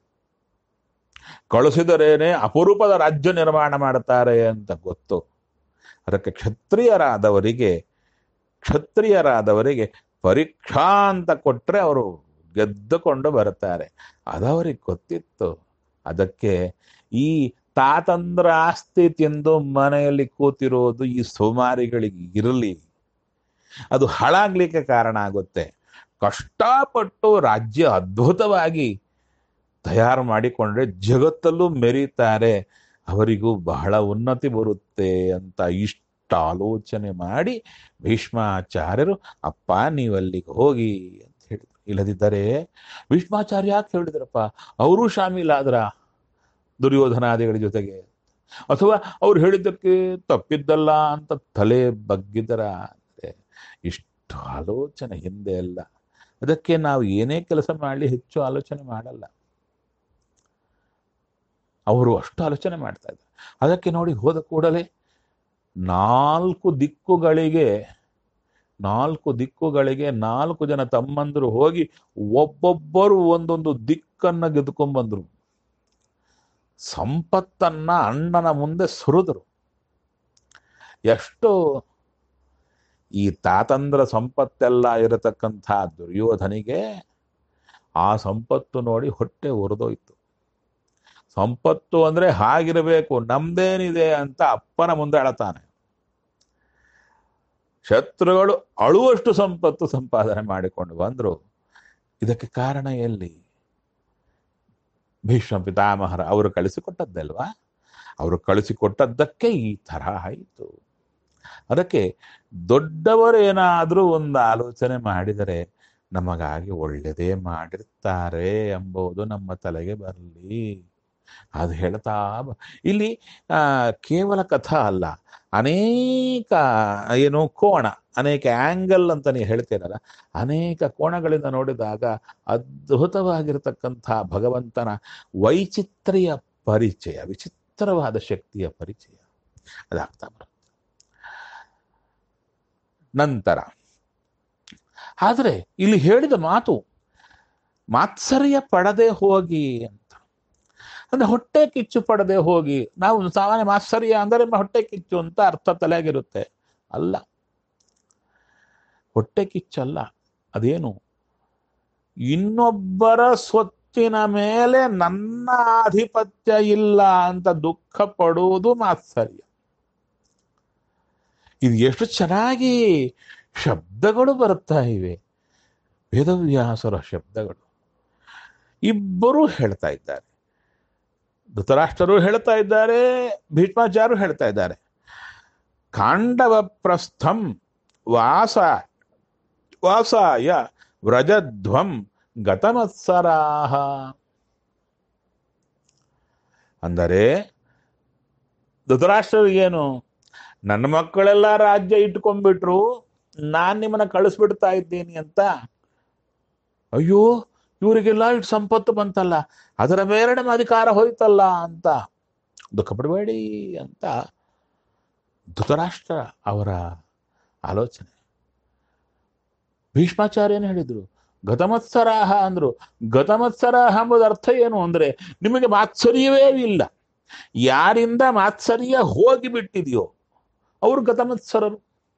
ಕಳಿಸಿದರೇನೆ ಅಪರೂಪದ ರಾಜ್ಯ ನಿರ್ಮಾಣ ಮಾಡ್ತಾರೆ ಅಂತ ಗೊತ್ತು ಅದಕ್ಕೆ ಕ್ಷತ್ರಿಯರಾದವರಿಗೆ ಕ್ಷತ್ರಿಯರಾದವರಿಗೆ ಪರೀಕ್ಷಾ ಅಂತ ಕೊಟ್ರೆ ಅವರು ಗೆದ್ದುಕೊಂಡು ಬರುತ್ತಾರೆ ಅದವರಿಗೆ ಗೊತ್ತಿತ್ತು ಅದಕ್ಕೆ ಈ ತಾತಂದ್ರ ಆಸ್ತಿ ತಿಂದು ಮನೆಯಲ್ಲಿ ಕೂತಿರೋದು ಈ ಸೋಮಾರಿಗಳಿಗೆ ಇರಲಿ ಅದು ಹಾಳಾಗ್ಲಿಕ್ಕೆ ಕಾರಣ ಆಗುತ್ತೆ ಕಷ್ಟಪಟ್ಟು ರಾಜ್ಯ ಅದ್ಭುತವಾಗಿ ತಯಾರು ಮಾಡಿಕೊಂಡ್ರೆ ಜಗತ್ತಲ್ಲೂ ಮೆರೀತಾರೆ ಅವರಿಗೂ ಬಹಳ ಉನ್ನತಿ ಬರುತ್ತೆ ಅಂತ ಇಷ್ಟ ಆಲೋಚನೆ ಮಾಡಿ ಭೀಷ್ಮಾಚಾರ್ಯರು ಅಪ್ಪ ನೀವು ಅಲ್ಲಿಗೆ ಹೋಗಿ ಅಂತ ಹೇಳಿದ್ರು ಇಲ್ಲದಿದ್ದರೆ ಭೀಷ್ಮಾಚಾರ್ಯ ಯಾಕೆ ಹೇಳಿದ್ರಪ್ಪ ಅವರು ಶಾಮೀಲಾದ್ರ ದುರ್ಯೋಧನಾದಿಗಳ ಜೊತೆಗೆ ಅಥವಾ ಅವ್ರು ಹೇಳಿದ್ದಕ್ಕೆ ತಪ್ಪಿದ್ದಲ್ಲ ಅಂತ ತಲೆ ಬಗ್ಗಿದರ ಅಂದ್ರೆ ಇಷ್ಟು ಆಲೋಚನೆ ಹಿಂದೆ ಎಲ್ಲ ಅದಕ್ಕೆ ನಾವು ಏನೇ ಕೆಲಸ ಮಾಡಲಿ ಹೆಚ್ಚು ಆಲೋಚನೆ ಮಾಡಲ್ಲ ಅವರು ಅಷ್ಟು ಆಲೋಚನೆ ಮಾಡ್ತಾ ಇದ್ದಾರೆ ಅದಕ್ಕೆ ನೋಡಿ ಹೋದ ಕೂಡಲೇ ನಾಲ್ಕು ದಿಕ್ಕುಗಳಿಗೆ ನಾಲ್ಕು ದಿಕ್ಕುಗಳಿಗೆ ನಾಲ್ಕು ಜನ ತಮ್ಮಂದರು ಹೋಗಿ ಒಬ್ಬೊಬ್ಬರು ಒಂದೊಂದು ದಿಕ್ಕನ್ನ ಗೆದ್ಕೊಂಡ್ಬಂದ್ರು ಸಂಪತ್ತನ್ನ ಅಣ್ಣನ ಮುಂದೆ ಸುರಿದ್ರು ಎಷ್ಟು ಈ ತಾತಂದ್ರ ಸಂಪತ್ತೆಲ್ಲ ಇರತಕ್ಕಂಥ ದುರ್ಯೋಧನಿಗೆ ಆ ಸಂಪತ್ತು ನೋಡಿ ಹೊಟ್ಟೆ ಒರೆದೋಯ್ತು ಸಂಪತ್ತು ಅಂದ್ರೆ ಹಾಗಿರಬೇಕು ನಮ್ದೇನಿದೆ ಅಂತ ಅಪ್ಪನ ಮುಂದೆ ಅಳತಾನೆ ಶತ್ರುಗಳು ಅಳುವಷ್ಟು ಸಂಪತ್ತು ಸಂಪಾದನೆ ಮಾಡಿಕೊಂಡು ಬಂದ್ರು ಇದಕ್ಕೆ ಕಾರಣ ಎಲ್ಲಿ ಭೀಷ್ಮ ಪಿತಾಮಹರ ಅವರು ಕಳಿಸಿಕೊಟ್ಟದ್ದಲ್ವಾ ಅವರು ಕಳಿಸಿಕೊಟ್ಟದ್ದಕ್ಕೆ ಈ ತರ ಆಯಿತು ಅದಕ್ಕೆ ದೊಡ್ಡವರೇನಾದ್ರೂ ಒಂದು ಆಲೋಚನೆ ಮಾಡಿದರೆ ನಮಗಾಗಿ ಒಳ್ಳೆಯದೇ ಮಾಡಿರ್ತಾರೆ ಎಂಬುದು ನಮ್ಮ ತಲೆಗೆ ಬರಲಿ ಅದು ಹೇಳ್ತಾ ಬ- ಇಲ್ಲಿ ಆ, ಕೇವಲ ಕಥಾ ಅಲ್ಲ ಅನೇಕ ಏನು ಕೋಣ ಅನೇಕ ಆಂಗಲ್ ಅಂತ ನೀವು ಹೇಳ್ತೀರಲ್ಲ ಅನೇಕ ಕೋಣಗಳಿಂದ ನೋಡಿದಾಗ ಅದ್ಭುತವಾಗಿರತಕ್ಕಂಥ ಭಗವಂತನ ವೈಚಿತ್ರ್ಯ ಪರಿಚಯ ವಿಚಿತ್ರವಾದ ಶಕ್ತಿಯ ಪರಿಚಯ ಅದಾಗ್ತಾ ಬರುತ್ತೆ ನಂತರ ಆದರೆ ಇಲ್ಲಿ ಹೇಳಿದ ಮಾತು ಮಾತ್ಸರ್ಯ ಪಡದೆ ಹೋಗಿ ಅಂತ ಅಂದ್ರೆ ಹೊಟ್ಟೆ ಕಿಚ್ಚು ಪಡದೆ ಹೋಗಿ ನಾವು ಸಾಮಾನ್ಯ ಮಾತ್ಸರ್ಯ ಅಂದರೆ ಹೊಟ್ಟೆ ಕಿಚ್ಚು ಅಂತ ಅರ್ಥ ತಲೆಯಾಗಿರುತ್ತೆ ಅಲ್ಲ ಹೊಟ್ಟೆ ಕಿಚ್ಚಲ್ಲ ಅದೇನು ಇನ್ನೊಬ್ಬರ ಸ್ವತ್ತಿನ ಮೇಲೆ ನನ್ನ ಆಧಿಪತ್ಯ ಇಲ್ಲ ಅಂತ ದುಃಖ ಪಡುವುದು ಮಾತ್ಸರ್ಯ ಇದು ಎಷ್ಟು ಚೆನ್ನಾಗಿ ಶಬ್ದಗಳು ಬರುತ್ತಾ ಇವೆ ವೇದವ್ಯಾಸರ ಶಬ್ದಗಳು ಇಬ್ಬರೂ ಹೇಳ್ತಾ ಇದ್ದಾರೆ ಧೃತರಾಷ್ಟ್ರರು ಹೇಳ್ತಾ ಇದ್ದಾರೆ ಭೀಷ್ಮಾಚಾರ್ಯರು ಹೇಳ್ತಾ ಇದ್ದಾರೆ ಕಾಂಡವ ಪ್ರಸ್ಥಂ ವಾಸ ವಾಸಾಯ ವ್ರಜಧ್ವಂ ಗತಮತ್ಸರಾಹ ಅಂದರೆ ಧೃತರಾಷ್ಟ್ರರಿಗೇನು ನನ್ನ ಮಕ್ಕಳೆಲ್ಲ ರಾಜ್ಯ ಇಟ್ಕೊಂಡ್ಬಿಟ್ರು ನಾನ್ ನಿಮ್ಮನ್ನ ಕಳಿಸ್ಬಿಡ್ತಾ ಇದ್ದೀನಿ ಅಂತ ಅಯ್ಯೋ ಇವರಿಗೆಲ್ಲ ಇಷ್ಟು ಸಂಪತ್ತು ಬಂತಲ್ಲ ಅದರ ಮೇಲೆ ನಮ್ಮ ಅಧಿಕಾರ ಹೋಯ್ತಲ್ಲ ಅಂತ ದುಃಖ ಪಡಬೇಡಿ ಅಂತ ಧೃತರಾಷ್ಟ್ರ ಅವರ ಆಲೋಚನೆ ಭೀಷ್ಮಾಚಾರ್ಯನ ಹೇಳಿದ್ರು ಗತಮತ್ಸರಾಹ ಅಂದ್ರು ಗತಮತ್ಸರಾಹ ಎಂಬುದು ಅರ್ಥ ಏನು ಅಂದ್ರೆ ನಿಮಗೆ ಮಾತ್ಸರ್ಯವೇ ಇಲ್ಲ ಯಾರಿಂದ ಮಾತ್ಸರ್ಯ ಹೋಗಿ ಬಿಟ್ಟಿದೆಯೋ ಅವರು ಗತಮತ್ಸರರು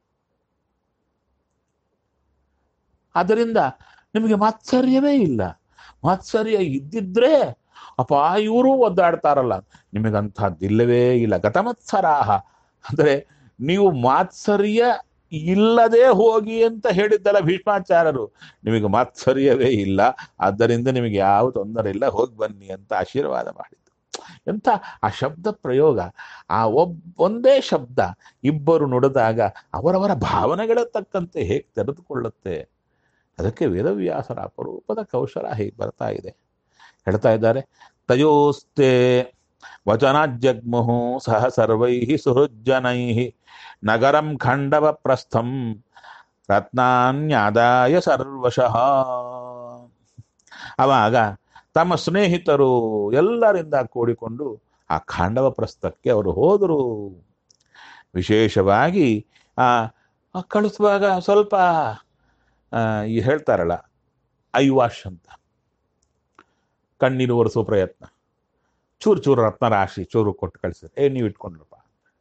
ಆದ್ದರಿಂದ ನಿಮಗೆ ಮಾತ್ಸರ್ಯವೇ ಇಲ್ಲ ಮಾತ್ಸರ್ಯ ಇದ್ದಿದ್ರೆ ಅಪ್ಪ ಇವರು ಒದ್ದಾಡ್ತಾರಲ್ಲ ನಿಮಗಂಥದ್ದಿಲ್ಲವೇ ಇಲ್ಲ ಗತಮತ್ಸರಾಹ ಅಂದ್ರೆ ನೀವು ಮಾತ್ಸರ್ಯ ಇಲ್ಲದೆ ಹೋಗಿ ಅಂತ ಹೇಳಿದ್ದಲ್ಲ ಭೀಷ್ಮಾಚಾರ್ಯರು ನಿಮಗೆ ಮಾತ್ಸರ್ಯವೇ ಇಲ್ಲ ಆದ್ದರಿಂದ ನಿಮಗೆ ಯಾವ ತೊಂದರೆ ಇಲ್ಲ ಹೋಗಿ ಬನ್ನಿ ಅಂತ ಆಶೀರ್ವಾದ ಮಾಡಿದ್ದು ಎಂಥ ಆ ಶಬ್ದ ಪ್ರಯೋಗ ಆ ಒಬ್ ಒಂದೇ ಶಬ್ದ ಇಬ್ಬರು ನುಡಿದಾಗ ಅವರವರ ಭಾವನೆಗಳ ತಕ್ಕಂತೆ ಹೇಗೆ ತೆರೆದುಕೊಳ್ಳುತ್ತೆ ಅದಕ್ಕೆ ವೇದವ್ಯಾಸರ ಅಪರೂಪದ ಕೌಶಲ ಹೇಗೆ ಬರ್ತಾ ಇದೆ ಹೇಳ್ತಾ ಇದ್ದಾರೆ ತಯೋಸ್ತೆ ವಚನಾಜ್ಜಗ್ಮುಹು ಸಹ ಸರ್ವೈ ಸುಹೃಜ್ಜನೈ ನಗರಂ ಖಂಡವ ಪ್ರಸ್ಥಂ ರತ್ನಾನ್ಯಾದಾಯ ಸರ್ವಶಃ ಅವಾಗ ತಮ್ಮ ಸ್ನೇಹಿತರು ಎಲ್ಲರಿಂದ ಕೂಡಿಕೊಂಡು ಆ ಖಾಂಡವ ಪ್ರಸ್ಥಕ್ಕೆ ಅವರು ಹೋದರು ವಿಶೇಷವಾಗಿ ಆ ಆ ಕಳಿಸುವಾಗ ಸ್ವಲ್ಪ ಆ, ಈ ಹೇಳ್ತಾರಲ್ಲ ಐವಾಶ್ ಅಂತ ಕಣ್ಣೀರು ಒರೆಸೋ ಪ್ರಯತ್ನ ಚೂರು ಚೂರು ರತ್ನ ರಾಶಿ ಚೂರು ಕೊಟ್ಟು ಕಳಿಸಿದ್ರು ಏ ನೀವು ಇಟ್ಕೊಂಡ್ರಪ್ಪ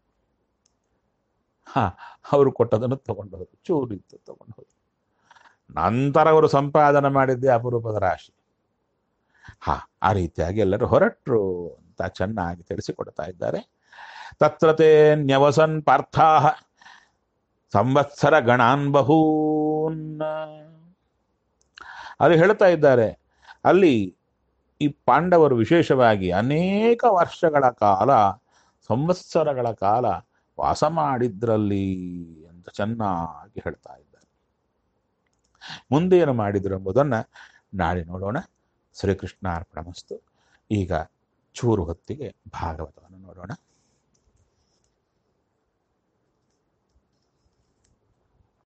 ಹಾ ಅವರು ಕೊಟ್ಟದನ್ನು ತಗೊಂಡು ಹೋದ್ರು ಚೂರು ಇತ್ತು ತಗೊಂಡು ಹೋದ್ರು ನಂತರ ಅವರು ಸಂಪಾದನೆ ಮಾಡಿದ್ದೆ ಅಪರೂಪದ ರಾಶಿ ಹಾ ಆ ರೀತಿಯಾಗಿ ಎಲ್ಲರೂ ಹೊರಟ್ರು ಅಂತ ಚೆನ್ನಾಗಿ ತಿಳಿಸಿಕೊಡ್ತಾ ಇದ್ದಾರೆ ತತ್ರತೆ ನ್ಯವಸನ್ ಪಾರ್ಥಾಹ ಸಂವತ್ಸರ ಗಣಾನ್ ಬಹೂನ್ ಅಲ್ಲಿ ಹೇಳ್ತಾ ಇದ್ದಾರೆ ಅಲ್ಲಿ ಈ ಪಾಂಡವರು ವಿಶೇಷವಾಗಿ ಅನೇಕ ವರ್ಷಗಳ ಕಾಲ ಸಂವತ್ಸರಗಳ ಕಾಲ ವಾಸ ಮಾಡಿದ್ರಲ್ಲಿ ಅಂತ ಚೆನ್ನಾಗಿ ಹೇಳ್ತಾ ಇದ್ದಾರೆ ಮುಂದೆ ಏನು ಮಾಡಿದ್ರು ಎಂಬುದನ್ನು ನಾಳೆ ನೋಡೋಣ ಶ್ರೀಕೃಷ್ಣ ಅರ್ಪಣಮಸ್ತು ಈಗ ಚೂರು ಹೊತ್ತಿಗೆ ಭಾಗವತವನ್ನು ನೋಡೋಣ